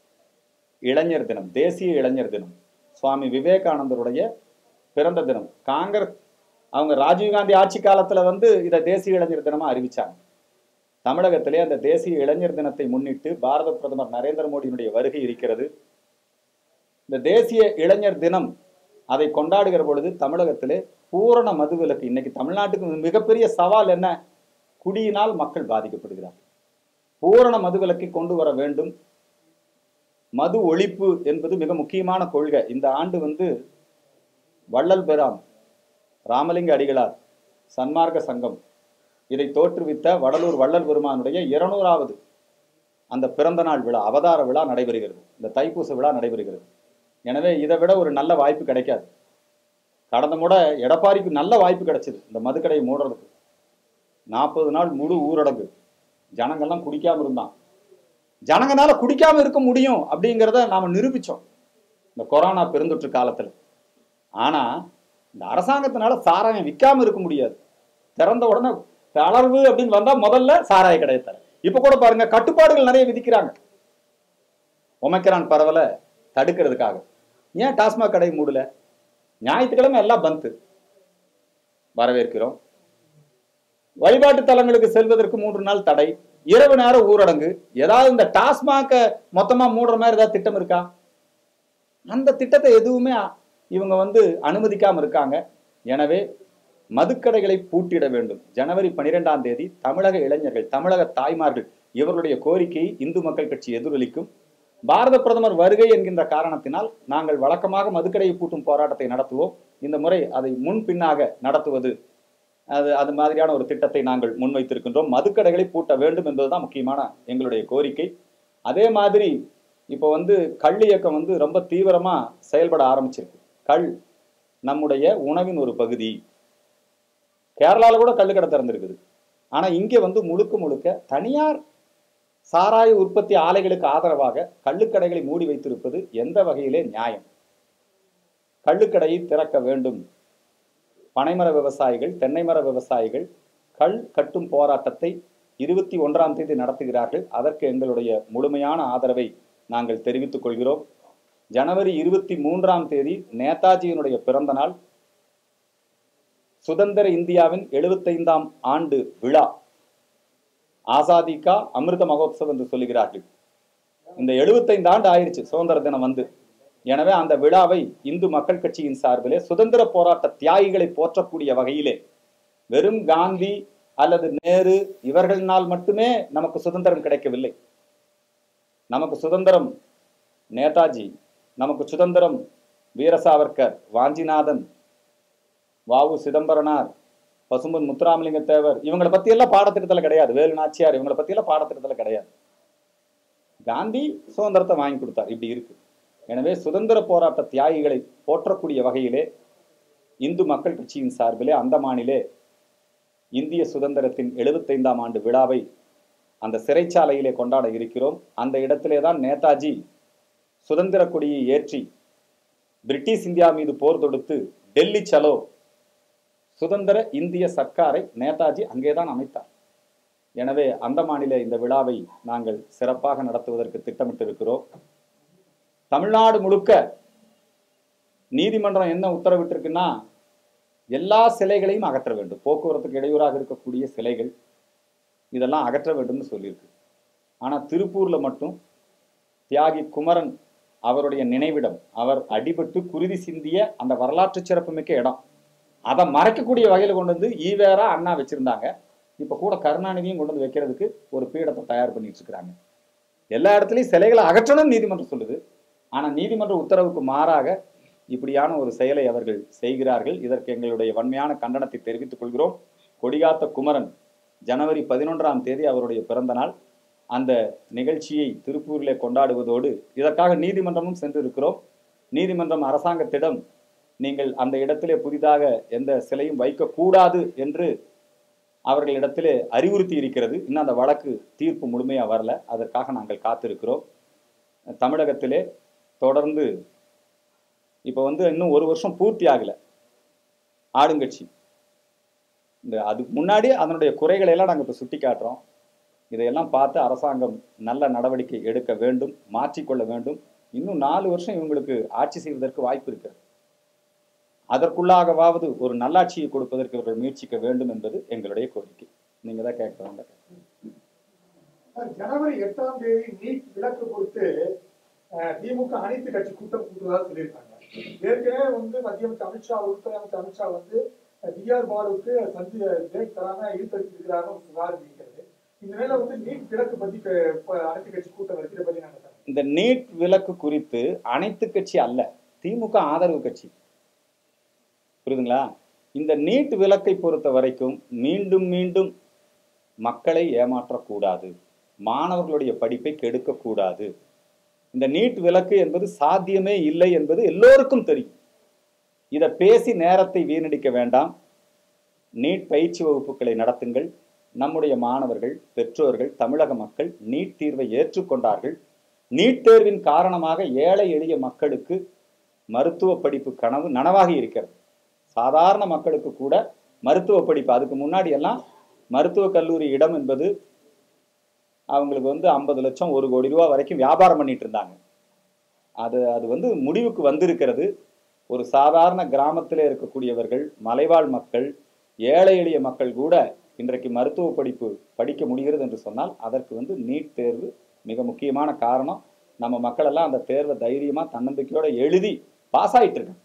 இளைஞர் தினம் தேசிய இளைஞர் தினம் சுவாமி விவேகானந்தருடைய பிறந்த தினம் காங்கிரஸ் அவங்க ராஜீவ்காந்தி ஆட்சி காலத்துல வந்து இதை தேசிய இளைஞர் தினமா அறிவிச்சாங்க தமிழகத்திலே அந்த தேசிய இளைஞர் தினத்தை முன்னிட்டு பாரத பிரதமர் நரேந்திர மோடியினுடைய வருகை இருக்கிறது இந்த தேசிய இளைஞர் தினம் அதை கொண்டாடுகிற பொழுது தமிழகத்திலே பூரண மதுவிலக்கு இன்னைக்கு தமிழ்நாட்டுக்கு மிகப்பெரிய சவால் என்ன குடியினால் மக்கள் பாதிக்கப்படுகிறார் பூரண மதுவிலக்கை கொண்டு வர வேண்டும் மது ஒழிப்பு என்பது மிக முக்கியமான கொள்கை இந்த ஆண்டு வந்து வள்ளல் பெறாம் ராமலிங்க அடிகளார் சன்மார்க்க சங்கம் இதை தோற்றுவித்த வடலூர் வள்ளல் பெருமானுடைய இருநூறாவது அந்த பிறந்த நாள் விழா அவதார விழா நடைபெறுகிறது இந்த தைப்பூச விழா நடைபெறுகிறது எனவே இதை விட ஒரு நல்ல வாய்ப்பு கிடைக்காது கடந்த முறை எடப்பாடிக்கு நல்ல வாய்ப்பு கிடைச்சது இந்த மதுக்கடையை மூடுறதுக்கு நாற்பது நாள் முழு ஊரடங்கு ஜனங்கள்லாம் குடிக்காம இருந்தான் ஜனங்கனால குடிக்காம இருக்க முடியும் அப்படிங்கிறத நாம நிரூபிச்சோம் இந்த கொரோனா பெருந்தொற்று காலத்துல ஆனா இந்த அரசாங்கத்தினால சாராயம் விற்காம இருக்க முடியாது திறந்த உடனே தளர்வு அப்படின்னு வந்தா முதல்ல சாராய கடையை தர இப்ப கூட பாருங்க கட்டுப்பாடுகள் நிறைய விதிக்கிறாங்க ஒமைக்ரான் பரவலை தடுக்கிறதுக்காக ஏன் டாஸ்மாக் கடை மூடல ஞாயிற்றுக்கிழமை எல்லாம் பந்து வரவேற்கிறோம் வழிபாட்டு தலங்களுக்கு செல்வதற்கு மூன்று நாள் தடை இரவு நேர ஊரடங்கு ஏதாவது இந்த டாஸ்மாக மொத்தமா மூடுற மாதிரி ஏதாவது திட்டம் இருக்கா அந்த திட்டத்தை எதுவுமே இவங்க வந்து அனுமதிக்காம இருக்காங்க எனவே மதுக்கடைகளை பூட்டிட வேண்டும் ஜனவரி பனிரெண்டாம் தேதி தமிழக இளைஞர்கள் தமிழக தாய்மார்கள் இவர்களுடைய கோரிக்கையை இந்து மக்கள் கட்சி எதிரொலிக்கும் பாரத பிரதமர் வருகை என்கின்ற காரணத்தினால் நாங்கள் வழக்கமாக மதுக்கடையை பூட்டும் போராட்டத்தை நடத்துவோம் இந்த முறை அதை முன் பின்னாக நடத்துவது அது அது மாதிரியான ஒரு திட்டத்தை நாங்கள் முன்வைத்திருக்கின்றோம் மதுக்கடைகளை பூட்ட வேண்டும் என்பதுதான் முக்கியமான எங்களுடைய கோரிக்கை அதே மாதிரி இப்போ வந்து கல் இயக்கம் வந்து ரொம்ப தீவிரமா செயல்பட ஆரம்பிச்சிருக்கு கள் நம்முடைய உணவின் ஒரு பகுதி கேரளால கூட கள்ளுக்கடை திறந்திருக்குது ஆனா இங்கே வந்து முழுக்க முழுக்க தனியார் சாராய உற்பத்தி ஆலைகளுக்கு ஆதரவாக கள்ளுக்கடைகளை மூடி வைத்திருப்பது எந்த வகையிலே நியாயம் கள்ளுக்கடையை திறக்க வேண்டும் பனைமர விவசாயிகள் தென்னைமர விவசாயிகள் கள் கட்டும் போராட்டத்தை இருபத்தி ஒன்றாம் தேதி நடத்துகிறார்கள் அதற்கு எங்களுடைய முழுமையான ஆதரவை நாங்கள் தெரிவித்துக் கொள்கிறோம் ஜனவரி இருபத்தி மூன்றாம் தேதி நேதாஜியினுடைய பிறந்த நாள் சுதந்திர இந்தியாவின் எழுபத்தைந்தாம் ஆண்டு விழா ஆசாதி கா அமிர்த மகோத்சவ் என்று சொல்லுகிறார்கள் இந்த எழுபத்தைந்து ஆண்டு ஆயிருச்சு சுதந்திர தினம் வந்து எனவே அந்த விழாவை இந்து மக்கள் கட்சியின் சார்பிலே சுதந்திர போராட்ட தியாகிகளை போற்றக்கூடிய வகையிலே வெறும் காந்தி அல்லது நேரு இவர்களினால் மட்டுமே நமக்கு சுதந்திரம் கிடைக்கவில்லை நமக்கு சுதந்திரம் நேதாஜி நமக்கு சுதந்திரம் வீர சாவர்கர் வாஞ்சிநாதன் வாவு சிதம்பரனார் பசும்பொன் முத்துராமலிங்க தேவர் இவங்களை பத்தி எல்லாம் பாடத்திட்டத்துல கிடையாது வேலு நாச்சியார் இவங்களை பத்தி எல்லாம் பாடத்திட்டத்துல கிடையாது காந்தி சுதந்திரத்தை வாங்கி கொடுத்தார் இப்படி இருக்கு எனவே சுதந்திர போராட்ட தியாகிகளை போற்றக்கூடிய வகையிலே இந்து மக்கள் கட்சியின் சார்பிலே அந்தமானிலே இந்திய சுதந்திரத்தின் எழுபத்தைந்தாம் ஆண்டு விழாவை அந்த சிறைச்சாலையிலே கொண்டாட இருக்கிறோம் அந்த இடத்திலே தான் நேதாஜி சுதந்திர கொடியை ஏற்றி பிரிட்டிஷ் இந்தியா மீது போர் தொடுத்து டெல்லி சலோ சுதந்திர இந்திய சர்க்காரை நேதாஜி அங்கேதான் அமைத்தார் எனவே அந்தமானிலே இந்த விழாவை நாங்கள் சிறப்பாக நடத்துவதற்கு திட்டமிட்டிருக்கிறோம் தமிழ்நாடு முழுக்க நீதிமன்றம் என்ன உத்தரவிட்டிருக்குன்னா எல்லா சிலைகளையும் அகற்ற வேண்டும் போக்குவரத்துக்கு இடையூறாக இருக்கக்கூடிய சிலைகள் இதெல்லாம் அகற்ற வேண்டும்னு சொல்லியிருக்கு ஆனால் திருப்பூரில் மட்டும் தியாகி குமரன் அவருடைய நினைவிடம் அவர் அடிபட்டு குருதி சிந்திய அந்த வரலாற்று சிறப்புமிக்க இடம் அதை மறைக்கக்கூடிய வகையில் கொண்டு வந்து ஈவேரா அண்ணா வச்சிருந்தாங்க இப்போ கூட கருணாநிதியும் கொண்டு வந்து வைக்கிறதுக்கு ஒரு பீடத்தை தயார் பண்ணிட்டு இருக்கிறாங்க எல்லா இடத்துலையும் சிலைகளை அகற்றணும் நீதிமன்றம் சொல்லுது ஆனால் நீதிமன்ற உத்தரவுக்கு மாறாக இப்படியான ஒரு செயலை அவர்கள் செய்கிறார்கள் இதற்கு எங்களுடைய வன்மையான கண்டனத்தை தெரிவித்துக் கொள்கிறோம் கொடிகாத்த குமரன் ஜனவரி பதினொன்றாம் தேதி அவருடைய பிறந்த நாள் அந்த நிகழ்ச்சியை திருப்பூரிலே கொண்டாடுவதோடு இதற்காக நீதிமன்றமும் சென்றிருக்கிறோம் நீதிமன்றம் அரசாங்கத்திடம் நீங்கள் அந்த இடத்திலே புதிதாக எந்த சிலையும் வைக்கக்கூடாது என்று அவர்களிடத்திலே அறிவுறுத்தி இருக்கிறது இன்னும் அந்த வழக்கு தீர்ப்பு முழுமையாக வரல அதற்காக நாங்கள் காத்திருக்கிறோம் தமிழகத்திலே தொடர்ந்து இப்போ வந்து இன்னும் ஒரு வருஷம் பூர்த்தி ஆகலை ஆளுங்கட்சி இந்த அதுக்கு முன்னாடி அதனுடைய குறைகளை எல்லாம் நாங்கள் இப்போ சுட்டி காட்டுறோம் இதையெல்லாம் பார்த்து அரசாங்கம் நல்ல நடவடிக்கை எடுக்க வேண்டும் மாற்றிக்கொள்ள வேண்டும் இன்னும் நாலு வருஷம் இவங்களுக்கு ஆட்சி செய்வதற்கு வாய்ப்பு இருக்கிறது அதற்குள்ளாகவாவது ஒரு நல்லாட்சியை கொடுப்பதற்கு இவர்கள் முயற்சிக்க வேண்டும் என்பது எங்களுடைய கோரிக்கை நீங்க தான் கேட்க வேண்டாம் ஜனவரி எட்டாம் தேதி நீட் விலக்கு கொடுத்து அஹ், திமுக அனைத்து கட்சி கூட்டம் கூட்டுவதாக சொல்லியிருக்காங்க ஏற்கனவே வந்து மத்திய அமைச்சர் அமித்ஷா உள்துறை அமைச்சர் அமித்ஷா வந்து டிஆர் பாலுக்கு சந்தி டேட் தராம இழுத்தடிச்சு இருக்கிறாருன்னு ஒரு புகார் இருக்கிறது இந்த நிலையில வந்து நீட் விலக்கு பத்தி இப்ப- இப்ப அனைத்து கட்சி கூட்டம் இருக்கு இதை பத்தி நாங்க சொல்றோம். இந்த நீட் விலக்கு குறித்து அனைத்து கட்சி அல்ல திமுக ஆதரவு கட்சி புரியுதுங்களா இந்த நீட் விலக்கை பொறுத்த வரைக்கும் மீண்டும் மீண்டும் மக்களை ஏமாற்றக்கூடாது மாணவர்களுடைய படிப்பை கெடுக்கக்கூடாது இந்த நீட் விலக்கு என்பது சாத்தியமே இல்லை என்பது எல்லோருக்கும் தெரியும் இதை பேசி நேரத்தை வீணடிக்க வேண்டாம் நீட் பயிற்சி வகுப்புகளை நடத்துங்கள் நம்முடைய மாணவர்கள் பெற்றோர்கள் தமிழக மக்கள் நீட் தீர்வை ஏற்றுக்கொண்டார்கள் நீட் தேர்வின் காரணமாக ஏழை எளிய மக்களுக்கு மருத்துவ படிப்பு கனவு நனவாகி இருக்கிறது சாதாரண மக்களுக்கு கூட மருத்துவ படிப்பு அதுக்கு முன்னாடி எல்லாம் மருத்துவக் கல்லூரி இடம் என்பது அவங்களுக்கு வந்து ஐம்பது லட்சம் ஒரு கோடி ரூபா வரைக்கும் வியாபாரம் பண்ணிட்டு இருந்தாங்க அது அது வந்து முடிவுக்கு வந்திருக்கிறது ஒரு சாதாரண கிராமத்தில் இருக்கக்கூடியவர்கள் மலைவாழ் மக்கள் ஏழை எளிய மக்கள் கூட இன்றைக்கு மருத்துவ படிப்பு படிக்க முடிகிறது என்று சொன்னால் அதற்கு வந்து நீட் தேர்வு மிக முக்கியமான காரணம் நம்ம மக்கள் எல்லாம் அந்த தேர்வை தைரியமா தன்னம்பிக்கையோட எழுதி பாஸ் ஆயிட்டு இருக்காங்க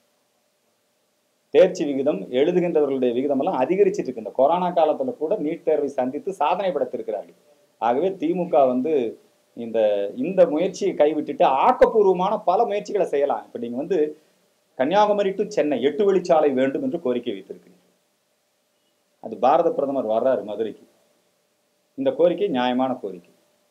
தேர்ச்சி விகிதம் எழுதுகின்றவர்களுடைய விகிதம் எல்லாம் அதிகரிச்சிட்டு இருக்கு இந்த கொரோனா காலத்துல கூட நீட் தேர்வை சந்தித்து சாதனை படைத்திருக்கிறார்கள் ஆகவே திமுக வந்து இந்த இந்த முயற்சியை கைவிட்டுட்டு ஆக்கப்பூர்வமான பல முயற்சிகளை செய்யலாம் இப்ப நீங்க வந்து கன்னியாகுமரி டு சென்னை எட்டு வழிச்சாலை வேண்டும் என்று கோரிக்கை வைத்திருக்கிறீர்கள் அது பாரத பிரதமர் வர்றாரு மதுரைக்கு இந்த கோரிக்கை நியாயமான கோரிக்கை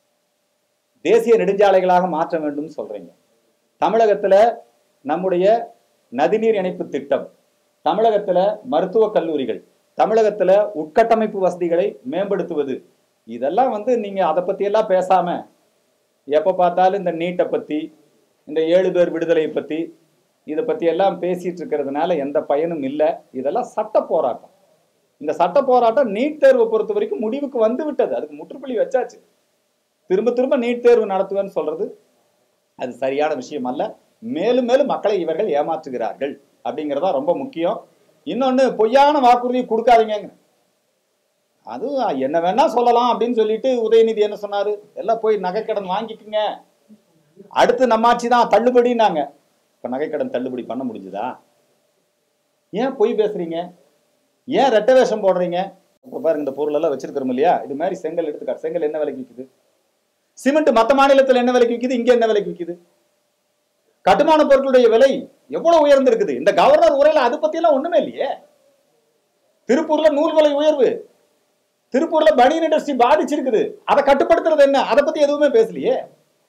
தேசிய நெடுஞ்சாலைகளாக மாற்ற வேண்டும் சொல்றீங்க தமிழகத்துல நம்முடைய நதிநீர் இணைப்பு திட்டம் தமிழகத்துல மருத்துவக் கல்லூரிகள் தமிழகத்துல உட்கட்டமைப்பு வசதிகளை மேம்படுத்துவது இதெல்லாம் வந்து நீங்க அதை பத்தி எல்லாம் பேசாம எப்ப பார்த்தாலும் இந்த நீட்டை பத்தி இந்த ஏழு பேர் விடுதலையை பத்தி இதை பத்தி எல்லாம் பேசிட்டு இருக்கிறதுனால எந்த பயனும் இல்லை இதெல்லாம் சட்ட போராட்டம் இந்த சட்ட போராட்டம் நீட் தேர்வை பொறுத்த வரைக்கும் முடிவுக்கு வந்து விட்டது அதுக்கு முற்றுப்புள்ளி வச்சாச்சு திரும்ப திரும்ப நீட் தேர்வு நடத்துவேன்னு சொல்றது அது சரியான விஷயம் அல்ல மேலும் மேலும் மக்களை இவர்கள் ஏமாற்றுகிறார்கள் அப்படிங்கிறதா ரொம்ப முக்கியம் இன்னொன்னு பொய்யான வாக்குறுதி கொடுக்காதீங்க அது என்ன வேணா சொல்லலாம் அப்படின்னு சொல்லிட்டு உதயநிதி என்ன சொன்னாரு எல்லாம் போய் நகைக்கடன் வாங்கிக்குங்க அடுத்து நம்மாட்சி தான் தள்ளுபடினாங்க இப்ப நகைக்கடன் தள்ளுபடி பண்ண முடிஞ்சுதா ஏன் பொய் பேசுறீங்க ஏன் ரெட்ட வேஷம் போடுறீங்க இப்போ பாருங்க இந்த பொருள் எல்லாம் வச்சிருக்கிறோம் இல்லையா இது மாதிரி செங்கல் எடுத்துக்காரு செங்கல் என்ன விலைக்கு விற்குது சிமெண்ட் மற்ற மாநிலத்தில் என்ன விலைக்கு விற்குது இங்க என்ன விலைக்கு விற்குது கட்டுமான பொருட்களுடைய விலை எவ்வளவு உயர்ந்திருக்குது இந்த கவர்னர் உரையில அதை பத்தி எல்லாம் ஒண்ணுமே இல்லையே திருப்பூர்ல நூல் விலை உயர்வு திருப்பூர்ல பனியன் இண்டஸ்ட்ரி பாதிச்சிருக்குது அதை கட்டுப்படுத்துறது என்ன அதை பத்தி எதுவுமே பேசலையே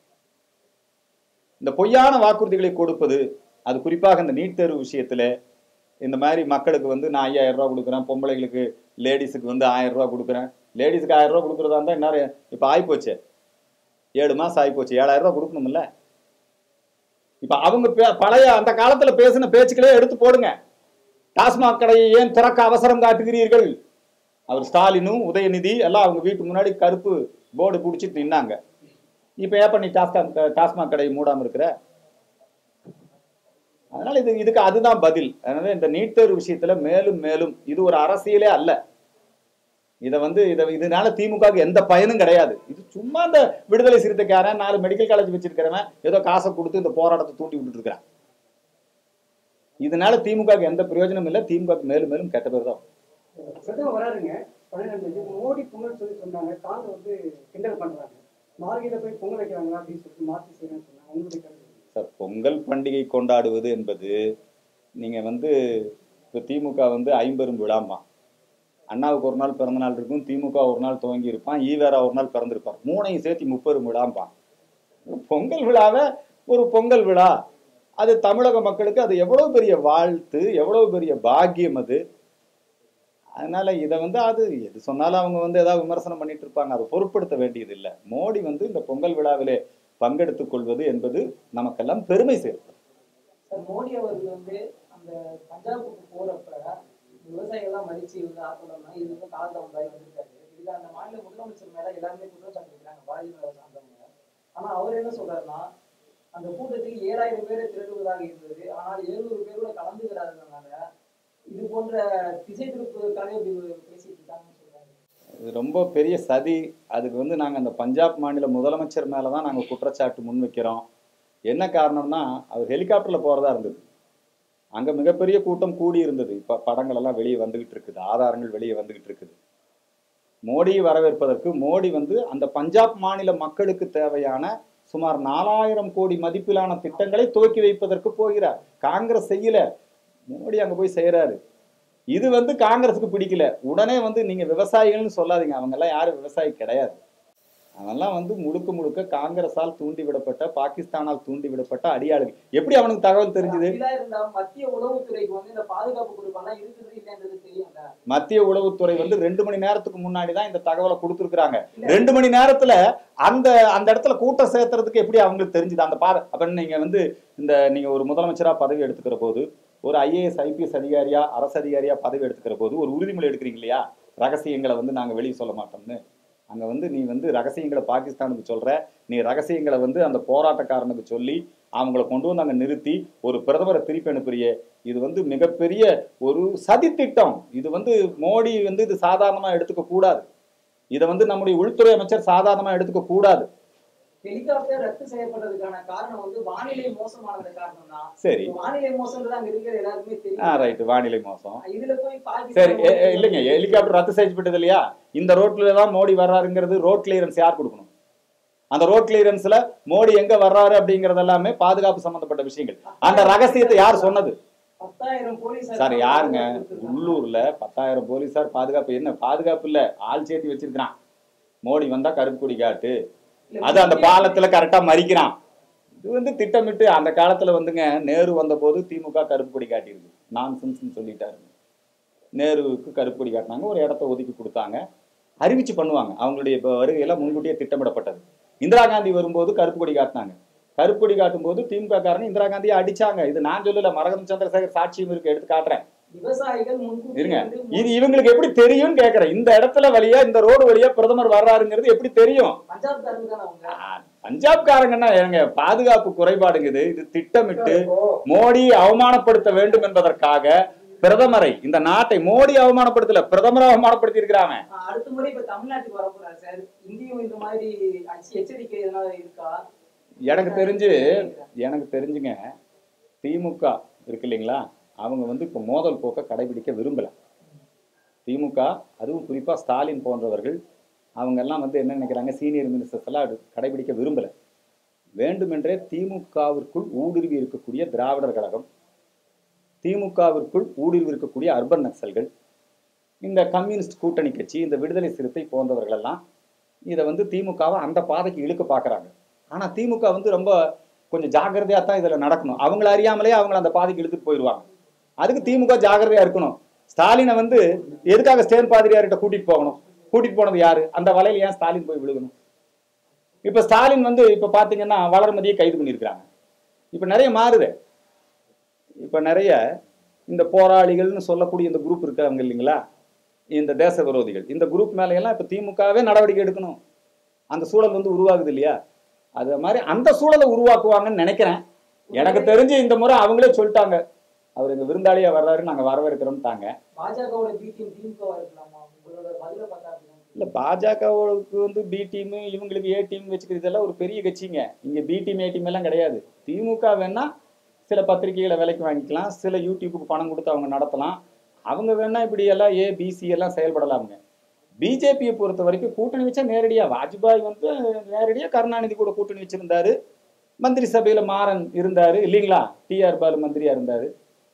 இந்த பொய்யான வாக்குறுதிகளை கொடுப்பது அது குறிப்பாக இந்த நீட் தேர்வு விஷயத்துல இந்த மாதிரி மக்களுக்கு வந்து நான் ஐயாயிரம் ரூபா கொடுக்குறேன் பொம்பளைகளுக்கு லேடிஸுக்கு வந்து ஆயிரம் ரூபா கொடுக்குறேன் லேடிஸுக்கு ஆயிரம் ரூபா கொடுக்குறதா இருந்தால் இன்னும் இப்போ ஆயிப்போச்சு ஏழு மாசம் ஆயிப்போச்சு ஏழாயிரம் ரூபா கொடுக்கணும்ல இப்ப அவங்க பே- பழைய அந்த காலத்துல பேசின பேச்சுக்களே எடுத்து போடுங்க டாஸ்மாக் கடையை ஏன் திறக்க அவசரம் காட்டுகிறீர்கள் அவர் ஸ்டாலினும் உதயநிதி எல்லாம் அவங்க வீட்டு முன்னாடி கருப்பு போர்டு பிடிச்சிட்டு நின்னாங்க இப்ப ஏப்ப நீ டாஸ்மாக் டாஸ்மாக் கடையை மூடாம இருக்கிற அதனால இது இதுக்கு அதுதான் பதில் அதனால இந்த நீட் தேர்வு விஷயத்துல மேலும் மேலும் இது ஒரு அரசியலே அல்ல இதை வந்து இதை இதனால திமுகவுக்கு எந்த பயனும் கிடையாது இது சும்மா இந்த விடுதலை சிறுத்தைக்காரன் நாலு மெடிக்கல் காலேஜ் வச்சிருக்கிறவன் ஏதோ காசை கொடுத்து இந்த போராட்டத்தை தூண்டி விட்டுட்டு இருக்கிறான் இதனால திமுகவுக்கு எந்த பிரயோஜனமும் இல்லை திமுகவுக்கு மேலும் மேலும் கெட்ட பேர் தான் பிரதமர் வராருங்க பன்னிரெண்டாம் தேதி மோடி பொங்கல் சொல்லி சொன்னாங்க காங்க வந்து கிண்டல் பண்றாங்க மார்கெட்ல போய் பொங்கல் வைக்கிறாங்களா அப்படின்னு சொல்லிட்டு மாத்தி செய்யறேன்னு சொன்னாங்க உங்களுடைய கருத்து என்ன? சார் பொங்கல் பண்டிகை கொண்டாடுவது என்பது நீங்க வந்து இப்போ திமுக வந்து ஐம்பெரும் விழாமா அண்ணாவுக்கு ஒரு நாள் பிறந்த நாள் இருக்கும் திமுக ஒரு நாள் துவங்கி இருப்பான் ஈவேரா ஒரு நாள் பிறந்திருப்பார் மூணையும் சேர்த்து முப்பெரும் விழாம்பான் பொங்கல் விழாவை ஒரு பொங்கல் விழா அது தமிழக மக்களுக்கு அது எவ்வளவு பெரிய வாழ்த்து எவ்வளவு பெரிய பாக்கியம் அது அதனால இதை வந்து அது எது சொன்னாலும் அவங்க வந்து ஏதாவது விமர்சனம் பண்ணிட்டு இருப்பாங்க அதை பொருட்படுத்த வேண்டியது இல்லை மோடி வந்து இந்த பொங்கல் விழாவிலே பங்கெடுத்துக் கொள்வது என்பது நமக்கெல்லாம் பெருமை சேர்க்கும் சார் மோடி அவர்கள் வந்து அந்த பஞ்சாபுக்கு போறப்ப விவசாயிகள்லாம் மதிச்சு வந்து ஆக்கணும்னா இது வந்து காலதாமதாய் வந்திருக்காரு இதுல அந்த மாநில முதலமைச்சர் மேல எல்லாருமே குற்றம் சாட்டிருக்காங்க பாதிப்பு சார்ந்தவங்க ஆனா அவர் என்ன சொல்றாருன்னா அந்த கூட்டத்துக்கு ஏழாயிரம் பேரை திரட்டுவதாக இருந்தது ஆனால் எழுநூறு பேரோட கலந்துக்கிறாருனால இது போன்ற திசை திருப்புவதற்காக இப்படி பேசிட்டு இருக்காங்கன்னு சொல்றாங்க இது ரொம்ப பெரிய சதி அதுக்கு வந்து நாங்கள் அந்த பஞ்சாப் மாநில முதலமைச்சர் மேலே தான் நாங்கள் குற்றச்சாட்டு முன்வைக்கிறோம் என்ன காரணம்னா அவர் ஹெலிகாப்டரில் போகிறதா இருந்தது அங்கே மிகப்பெரிய கூட்டம் கூடி இருந்தது இப்போ படங்கள் எல்லாம் வெளியே வந்துகிட்டு இருக்குது ஆதாரங்கள் வெளியே வந்துகிட்டு இருக்குது மோடியை வரவேற்பதற்கு மோடி வந்து அந்த பஞ்சாப் மாநில மக்களுக்கு தேவையான சுமார் நாலாயிரம் கோடி மதிப்பிலான திட்டங்களை துவக்கி வைப்பதற்கு போகிறார் காங்கிரஸ் செய்யல மோடி அங்க போய் செய்யறாரு இது வந்து காங்கிரஸுக்கு பிடிக்கல உடனே வந்து நீங்க விவசாயிகள்னு சொல்லாதீங்க அவங்க எல்லாம் யாரும் விவசாயி கிடையாது அவன்லாம் வந்து முழுக்க முழுக்க காங்கிரஸால் தூண்டி விடப்பட்ட பாகிஸ்தானால் தூண்டி விடப்பட்ட அடியாளுகள் எப்படி அவனுக்கு தகவல் தெரிஞ்சது அப்படிலாம் இருந்தா மத்திய உளவுத்துறைக்கு வந்து இந்த பாதுகாப்பு பொறுப்பெல்லாம் இருக்குது இல்லைன்றது தெரியும்ல மத்திய உளவுத்துறை வந்து ரெண்டு மணி நேரத்துக்கு முன்னாடி தான் இந்த தகவலை கொடுத்துருக்காங்க ரெண்டு மணி நேரத்துல அந்த அந்த இடத்துல கூட்டம் சேர்த்துறதுக்கு எப்படி அவங்களுக்கு தெரிஞ்சுது அந்த பாதை அப்ப நீங்க வந்து இந்த நீங்க ஒரு முதலமைச்சரா பதவி எடுத்துக்கிற போது ஒரு ஐஏஎஸ் ஐபிஎஸ் அதிகாரியா அரசு அதிகாரியா பதவி எடுத்துக்கிற போது ஒரு உறுதிமொழி எடுக்கிறீங்க இல்லையா ரகசியங்களை வந்து நாங்க வெளியே சொல்ல மாட்டோம்னு அங்க வந்து நீ வந்து ரகசியங்களை பாகிஸ்தானுக்கு சொல்ற நீ ரகசியங்களை வந்து அந்த போராட்டக்காரனுக்கு சொல்லி அவங்கள கொண்டு வந்து அங்க நிறுத்தி ஒரு பிரதமரை திருப்பி அனுப்புறியே இது வந்து மிகப்பெரிய ஒரு சதி திட்டம் இது வந்து மோடி வந்து இது சாதாரணமா எடுத்துக்க கூடாது இதை வந்து நம்முடைய உள்துறை அமைச்சர் சாதாரணமா எடுத்துக்க கூடாது ஹெலிகாப்டர் ரத்து செய்யப்பட்டதுக்கான காரணம் வந்து வானிலை மோசமானது காரணம் தான் சரி வானிலை மோசம்ன்றது அங்க இருக்கிற எல்லாருக்குமே ஆ தெரியும் ரைட்டு வானிலை மோசம் இதுல போய் சரி பாகிஸ்தான் எ- எ- இல்லைங்க ஹெலிகாப்டர் ரத்து செய்யப்பட்டது இல்லையா இந்த ரோட்ல தான் மோடி வர்றாருங்கிறது ரோட் கிளியரன்ஸ் யார் கொடுக்கணும் அந்த ரோட் கிளியரன்ஸ்ல மோடி எங்க வர்றாரு அப்படிங்கறது எல்லாமே பாதுகாப்பு சம்பந்தப்பட்ட விஷயங்கள் அந்த ரகசியத்தை யார் சொன்னது பத்தாயிரம் போலீஸ் சார் யாருங்க உள்ளூர்ல பத்தாயிரம் போலீஸார் பாதுகாப்பு என்ன பாதுகாப்பு இல்ல ஆள் சேர்த்து வச்சிருக்கிறான் மோடி வந்தா கருப்பு கொடி காட்டு அது அந்த பாலத்துல கரெக்டா மறிக்கிறான் இது வந்து திட்டமிட்டு அந்த காலத்துல வந்துங்க நேரு வந்த போது திமுக கருப்பு கொடி காட்டியிருக்கு நான்சென்ஸ்னு சொல்லிட்டாரு நேருவுக்கு கருப்பு கொடி காட்டினாங்க ஒரு இடத்த ஒதுக்கி கொடுத்தாங்க அறிவிச்சு பண்ணுவாங்க அவங்களுடைய இப்போ வருகையெல்லாம் முன்கூட்டியே திட்டமிடப்பட்டது இந்திரா காந்தி வரும்போது கருப்பு கொடி காட்டினாங்க கருப்பு கொடி காட்டும் போது திமுக காரன் இந்திரா காந்தியை அடிச்சாங்க இது நான் சொல்லல மரகதம் சந்திரசேகர் சாட்சியும் இருக்கு எடுத்து காட்டுறேன் விவசாயிகள் முன்கூட்டி இருங்க வந்து இது இவங்களுக்கு எப்படி தெரியும்னு கேக்குறேன் இந்த இடத்துல வழியா இந்த ரோடு வழியா பிரதமர் வர்றாருங்கிறது எப்படி தெரியும் பஞ்சாப் காரங்க தானே அவங்க ஆ, பஞ்சாப்காரங்கன்னா ஏங்க பாதுகாப்பு குறைபாடுங்குது இது திட்டமிட்டு இப்போ மோடி அவமானப்படுத்த வேண்டும் என்பதற்காக பிரதமரை இந்த நாட்டை மோடி அவமானப்படுத்தல பிரதமரை அவமானப்படுத்தி இருக்கிறாங்க ஆஹ் அடுத்த முறை இப்ப தமிழ்நாட்டுக்கு வரப்போறாரு சார் இங்கேயும் இந்த மாதிரி அச்சு- எச்சரிக்கை எதனா இருக்கா எனக்கு தெரிஞ்சு எனக்கு தெரிஞ்சுங்க திமுக இருக்கு இல்லைங்களா அவங்க வந்து இப்போ மோதல் போக்க கடைபிடிக்க விரும்பல திமுக அதுவும் குறிப்பா ஸ்டாலின் போன்றவர்கள் அவங்க எல்லாம் வந்து என்ன நினைக்கிறாங்க சீனியர் மினிஸ்டர்ஸ் எல்லாம் அது கடைபிடிக்க விரும்பல வேண்டுமென்றே திமுகவிற்குள் ஊடுருவி இருக்கக்கூடிய திராவிடர் கழகம் திமுகவிற்குள் ஊடுருவி இருக்கக்கூடிய அர்பன் நக்சல்கள் இந்த கம்யூனிஸ்ட் கூட்டணி கட்சி இந்த விடுதலை சிறுத்தை போன்றவர்கள் எல்லாம் இதை வந்து திமுகவை அந்த பாதைக்கு இழுக்க பார்க்கறாங்க ஆனா திமுக வந்து ரொம்ப கொஞ்சம் ஜாக்கிரதையா தான் இதுல நடக்கணும் அவங்கள அறியாமலே அவங்கள அந்த பாதைக்கு இழுத்துட்டு போயிடுவாங்க அதுக்கு திமுக ஜாக்கிரதையா இருக்கணும் ஸ்டாலினை வந்து எதுக்காக ஸ்டேன் பாதிரியார்கிட்ட கூட்டிட்டு போகணும் கூட்டிட்டு போனது யாரு அந்த வலையில ஏன் ஸ்டாலின் போய் விழுகணும் இப்ப ஸ்டாலின் வந்து இப்ப பாத்தீங்கன்னா வளர்மதியை கைது பண்ணியிருக்கிறாங்க இப்ப நிறைய மாறுது இப்ப நிறைய இந்த போராளிகள்னு சொல்லக்கூடிய இந்த குரூப் இருக்காங்க இல்லைங்களா இந்த தேச விரோதிகள் இந்த குரூப் மேல எல்லாம் இப்ப திமுகவே நடவடிக்கை எடுக்கணும் அந்த சூழல் வந்து உருவாகுது இல்லையா அது மாதிரி அந்த சூழலை உருவாக்குவாங்கன்னு நினைக்கிறேன் எனக்கு தெரிஞ்சு இந்த முறை அவங்களே சொல்லிட்டாங்க அவர் எங்க விருந்தாளியா வர்றாரு நாங்க வரவேற்கிறோம்ட்டாங்க பாஜகவோட பி டீம் திமுகவா இருக்கலாமா உங்களோட பதில பார்த்தா அப்படிதான் இல்ல பாஜகவுக்கு வந்து பி டீம் இவங்களுக்கு ஏ டீம் வச்சுக்கிறதெல்லாம் ஒரு பெரிய கட்சிங்க இங்க பி டீம் ஏ டீம் எல்லாம் கிடையாது திமுக வேணா சில பத்திரிகைகளை விலைக்கு வாங்கிக்கலாம் சில யூடியூபுக்கு பணம் கொடுத்து அவங்க நடத்தலாம் அவங்க வேணா இப்படி எல்லாம் ஏ பிசி எல்லாம் செயல்படலாமுங்க பிஜேபியை பொறுத்த வரைக்கும் கூட்டணி வச்சா நேரடியா வாஜ்பாய் வந்து நேரடியா கருணாநிதி கூட கூட்டணி வச்சிருந்தாரு மந்திரி சபையில மாறன் இருந்தாரு இல்லைங்களா டிஆர் பாலு மந்திரியா இருந்தாரு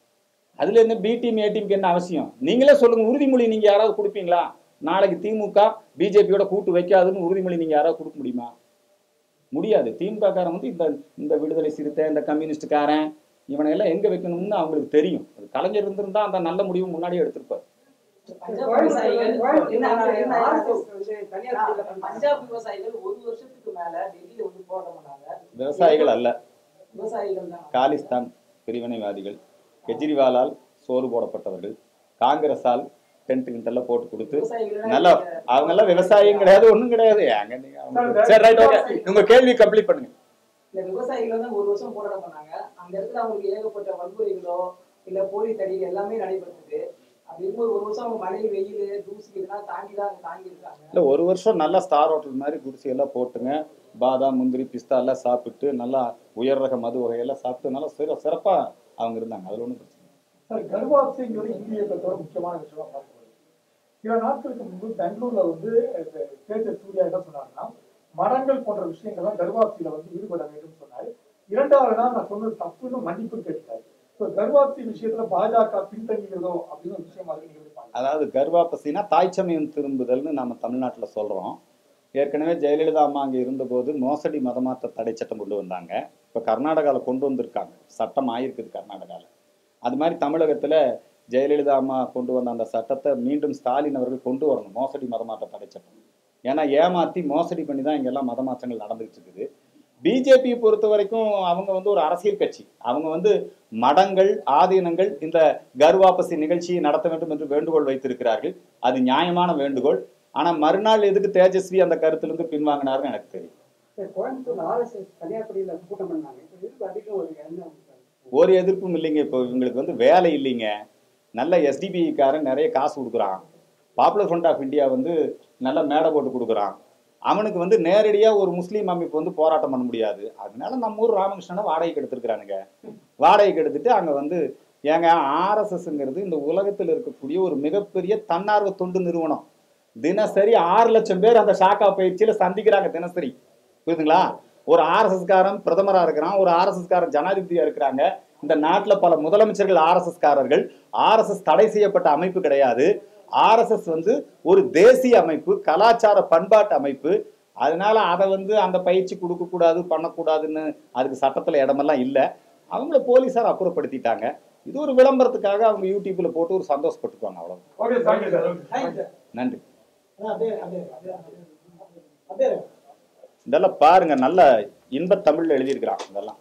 அதுல என்ன பி டீம் ஏ டீமுக்கு என்ன அவசியம் நீங்களே சொல்லுங்க உறுதிமொழி நீங்க யாராவது கொடுப்பீங்களா நாளைக்கு திமுக பிஜேபியோட கூட்டு வைக்காதுன்னு உறுதிமொழி நீங்க யாராவது கொடுக்க முடியுமா முடியாது திமுக காரன் வந்து இந்த இந்த விடுதலை சிறுத்தை இந்த கம்யூனிஸ்டுக்காரன் இவனை எல்லாம் எங்க வைக்கணும்னு அவங்களுக்கு தெரியும் அது கலைஞர் இருந்திருந்தா அந்த நல்ல முடிவு முன்னாடியே எடுத்திருப்பார் பஞ்சாப் விவசாயிகள் என்ன என்ன RSS வந்து தனியார் துறையில பண்றாங்க. பஞ்சாப் விவசாயிகள் ஒரு வருஷத்துக்கு மேல டெல்லியில வந்து போராட்டம் பண்ணாங்க விவசாயிகள் அல்ல விவசாயிகள் தான் காலிஸ்தான் பிரிவினைவாதிகள் கெஜ்ரிவாலால் சோறு போடப்பட்டவர்கள் காங்கிரஸால் டென்ட் கிண்டெல்லாம் போட்டு கொடுத்து விவசாயிகள் நல்லா அவங்க எல்லாம் விவசாயம் கிடையாது ஒண்ணும் கிடையாது ஏங்க நீங்க அவங்க- சரி ரைட் ஓகே உங்க கேள்வி கம்ப்ளீட் பண்ணுங்க இந்த விவசாயிகள் தான் ஒரு வருஷம் போராட்டம் பண்ணாங்க அந்த இடத்துல அவங்களுக்கு ஏகப்பட்ட வன்முறைகளோ இல்ல போலி தடிகள் எல்லாமே நடைபெறுது அப்படி இருக்கும்போது ஒரு வருஷம் அவங்க மழை வெயில் தூசி இதெல்லாம் தாண்டி தான் அவங்க தாங்கி இருக்காங்க இல்ல ஒரு வருஷம் நல்லா ஸ்டார் ஹோட்டல் மாதிரி குடிசையெல்லாம் போட்டுங்க பாதாம் முந்திரி பிஸ்தா எல்லாம் சாப்பிட்டு நல்லா உயர் ரக மது வகையெல்லாம் சாப்பிட்டு நல்லா சிற சிறப்பா அவங்க இருந்தாங்க அதுல ஒண்ணும் பிரச்சனை இல்லை. சார் கர்வாப்சிங்கிறது இந்திய பொறுத்தவரை முக்கியமான விஷயமா பார்க்கப்படுது சில நாட்களுக்கு முன்பு பெங்களூர்ல வந்து அஹ், தேஜஸ் சூர்யா என்ன சொன்னாங்கன்னா மரங்கள் போன்ற விஷயங்கள்லாம் கர்வாப்சியில வந்து ஈடுபட வேண்டும் சொன்னாரு இரண்டாவது நாள் நான் சொன்னது தப்புன்னு மன்னிப்பு கேட்டாரு ஸோ கர்வாப்சி விஷயத்துல பாஜக பின்தங்குகிறதோ அப்படின்னு ஒரு விஷயம் மாதிரி நீங்க பாருங்க அதாவது கர்வாபசினா தாய்ச்சமயம் திரும்புதல்னு நம்ம தமிழ்நாட்டுல சொல்றோம் ஏற்கனவே ஜெயலலிதா அம்மா அங்க இருந்தபோது மோசடி மதமாற்ற தடை சட்டம் கொண்டு வந்தாங்க இப்ப கர்நாடகால கொண்டு வந்திருக்காங்க சட்டம் ஆயிருக்குது கர்நாடகால அது மாதிரி தமிழகத்துல ஜெயலலிதா அம்மா கொண்டு வந்த அந்த சட்டத்தை மீண்டும் ஸ்டாலின் அவர்கள் கொண்டு வரணும் மோசடி மதமாற்ற தடை சட்டம் ஏன்னா ஏமாத்தி மோசடி பண்ணி தான் இங்கெல்லாம் மத மாற்றங்கள் நடந்துகிட்டு இருக்குது பிஜேபியை பொறுத்த வரைக்கும் அவங்க வந்து ஒரு அரசியல் கட்சி அவங்க வந்து மடங்கள் ஆதீனங்கள் இந்த கர்வாபசி நிகழ்ச்சியை நடத்த வேண்டும் என்று வேண்டுகோள் வைத்திருக்கிறார்கள் அது நியாயமான வேண்டுகோள் ஆனா மறுநாள் எதுக்கு தேஜஸ்வி அந்த கருத்திலிருந்து பின்வாங்கினாருன்னு எனக்கு தெரியும் சரி, கோயம்புத்தூர்ல ஆர்எஸ்எஸ் கன்னியாகுமரியில கூட்டம் பண்ணாங்க இப்ப எதிர்ப்பு அதிகம் ஒரு எண்ணம் ஒரு எதிர்ப்பும் இல்லைங்க இப்போ இவங்களுக்கு வந்து வேலை இல்லைங்க நல்ல எஸ்டிபிக்காரன் நிறைய காசு கொடுக்குறான் பாப்புலர் ஃப்ரண்ட் ஆஃப் இந்தியா வந்து நல்ல மேடை போட்டு கொடுக்குறான் அவனுக்கு வந்து நேரடியாக ஒரு முஸ்லீம் அமைப்பு வந்து போராட்டம் பண்ண முடியாது அதனால நம்ம ஊர் ராமகிருஷ்ணனை வாடகைக்கு எடுத்திருக்கிறானுங்க வாடகைக்கு எடுத்துட்டு அங்கே வந்து ஏங்க ஆர்எஸ்எஸ்ங்கிறது இந்த உலகத்தில் இருக்கக்கூடிய ஒரு மிகப்பெரிய தன்னார்வ தொண்டு நிறுவனம் தினசரி ஆறு லட்சம் பேர் அந்த ஷாக்கா பயிற்சியில் சந்திக்கிறாங்க தினசரி புரியுதுங்களா ஒரு ஆர்எஸ்எஸ் காரன் பிரதமரா இருக்கிறான் ஒரு ஆர்எஸ்எஸ் காரன் ஜனாதிபதியா இருக்கிறாங்க இந்த நாட்டுல பல முதலமைச்சர்கள் ஆர்எஸ்எஸ் காரர்கள் ஆர்எஸ்எஸ் தடை செய்யப்பட்ட அமைப்பு கிடையாது ஆர்எஸ்எஸ் வந்து ஒரு தேசிய அமைப்பு கலாச்சார பண்பாட்டு அமைப்பு அதனால அதை வந்து அந்த பயிற்சி கொடுக்க கூடாது பண்ணக்கூடாதுன்னு அதுக்கு சட்டத்துல இடமெல்லாம் இல்லை அவங்கள போலீஸார் அப்புறப்படுத்திட்டாங்க இது ஒரு விளம்பரத்துக்காக அவங்க யூடியூப்ல போட்டு ஒரு சந்தோஷப்பட்டுக்குவாங்க அவ்வளவு ஓகே தேங்க்யூ சார் நன்றி அப்படியே அப்படியே அப்படியே அப்படியே இதெல்லாம் பாருங்க நல்ல இன்ப தமிழ்ல எழுதியிருக்கிறான் இதெல்லாம்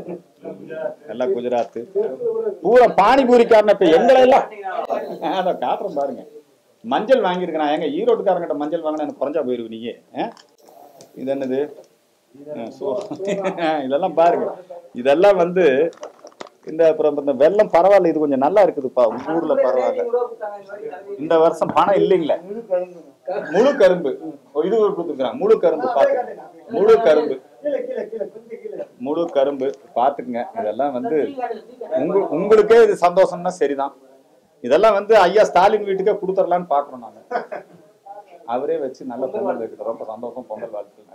நல்லா குஜராத் பூரா பானிபூரிக்காரன் இப்ப எங்களை எல்லாம் அதை காட்டுறேன் பாருங்க மஞ்சள் வாங்கியிருக்கிறான் எங்க ஈரோட்டுக்காரங்கிட்ட மஞ்சள் வாங்கினா எனக்கு குறைஞ்சா போயிருவு நீங்க ஆ? இது என்னது ஆ, சோ- இதெல்லாம் பாருங்க இதெல்லாம் வந்து இந்த அப்புறம் இந்த வெள்ளம் பரவாயில்ல இது கொஞ்சம் நல்லா இருக்குதுப்பா உங்க ஊர்ல பரவாயில்ல இந்த வருஷம் பணம் இல்லைங்களே முழு கரும்பு ஓ, இது ஒரு கொடுத்துருக்கான் முழு கரும்பு பாத்து முழு கரும்பு கீழே கீழே கீழே கொஞ்சம் கீழே முழு கரும்பு பாத்துக்குங்க இதெல்லாம் வந்து உங்க உங்களுக்கே இது சந்தோஷம்னா சரிதான் இதெல்லாம் வந்து ஐயா ஸ்டாலின் வீட்டுக்கே கொடுத்துடலான்னு பாக்குறோம் நாங்க அவரே வச்சு நல்ல பொங்கல் வைக்கட்டும் ரொம்ப சந்தோஷம் பொங்கல் வாழ்த்து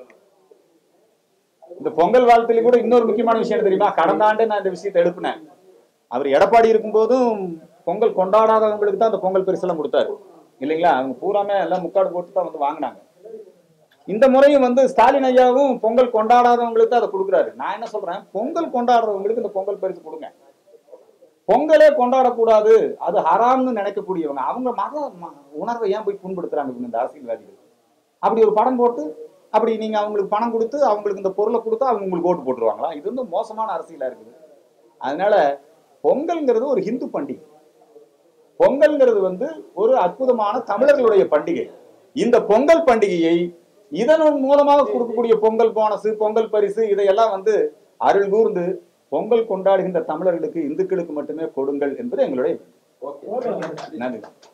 இந்த பொங்கல் வாழ்த்துல கூட இன்னொரு முக்கியமான விஷயம் என்ன தெரியுமா கடந்த ஆண்டு நான் இந்த விஷயத்தை எழுப்பினேன் அவர் எடப்பாடி இருக்கும்போதும் பொங்கல் கொண்டாடாதவங்களுக்கு தான் அந்த பொங்கல் பரிசெல்லாம் கொடுத்தாரு இல்லைங்களா அவங்க பூராமே எல்லாம் முக்காடு போட்டு தான் வந்து வாங்கினாங்க இந்த முறையும் வந்து ஸ்டாலின் ஐயாவும் பொங்கல் கொண்டாடாதவங்களுக்கு தான் அதை கொடுக்குறாரு நான் என்ன சொல்றேன் பொங்கல் கொண்டாடுறவங்களுக்கு இந்த பொங்கல் பரிசு கொடுங்க பொங்கலே கொண்டாடக்கூடாது அது ஹராம்னு நினைக்கக்கூடியவங்க அவங்க மத ம- உணர்வை ஏன் போய் புண்படுத்துறாங்க இப்ப இந்த அரசியல்வாதிகள் அப்படி ஒரு படம் போட்டு அப்படி நீங்க அவங்களுக்கு பணம் கொடுத்து அவங்களுக்கு இந்த பொருளை கொடுத்தா அவங்க உங்களுக்கு ஓட்டு போட்டுருவாங்களா இது வந்து மோசமான அரசியலா இருக்குது அதனால பொங்கல்ங்கிறது ஒரு ஹிந்து பண்டிகை பொங்கல்ங்கிறது வந்து ஒரு அற்புதமான தமிழர்களுடைய பண்டிகை இந்த பொங்கல் பண்டிகையை இதன் மூலமாக கொடுக்கக்கூடிய பொங்கல் போனஸ் பொங்கல் பரிசு இதையெல்லாம் வந்து அருள் கூர்ந்து பொங்கல் கொண்டாடுகின்ற தமிழர்களுக்கு இந்துக்களுக்கு மட்டுமே கொடுங்கள் என்பது எங்களுடைய ஓகே நன்றி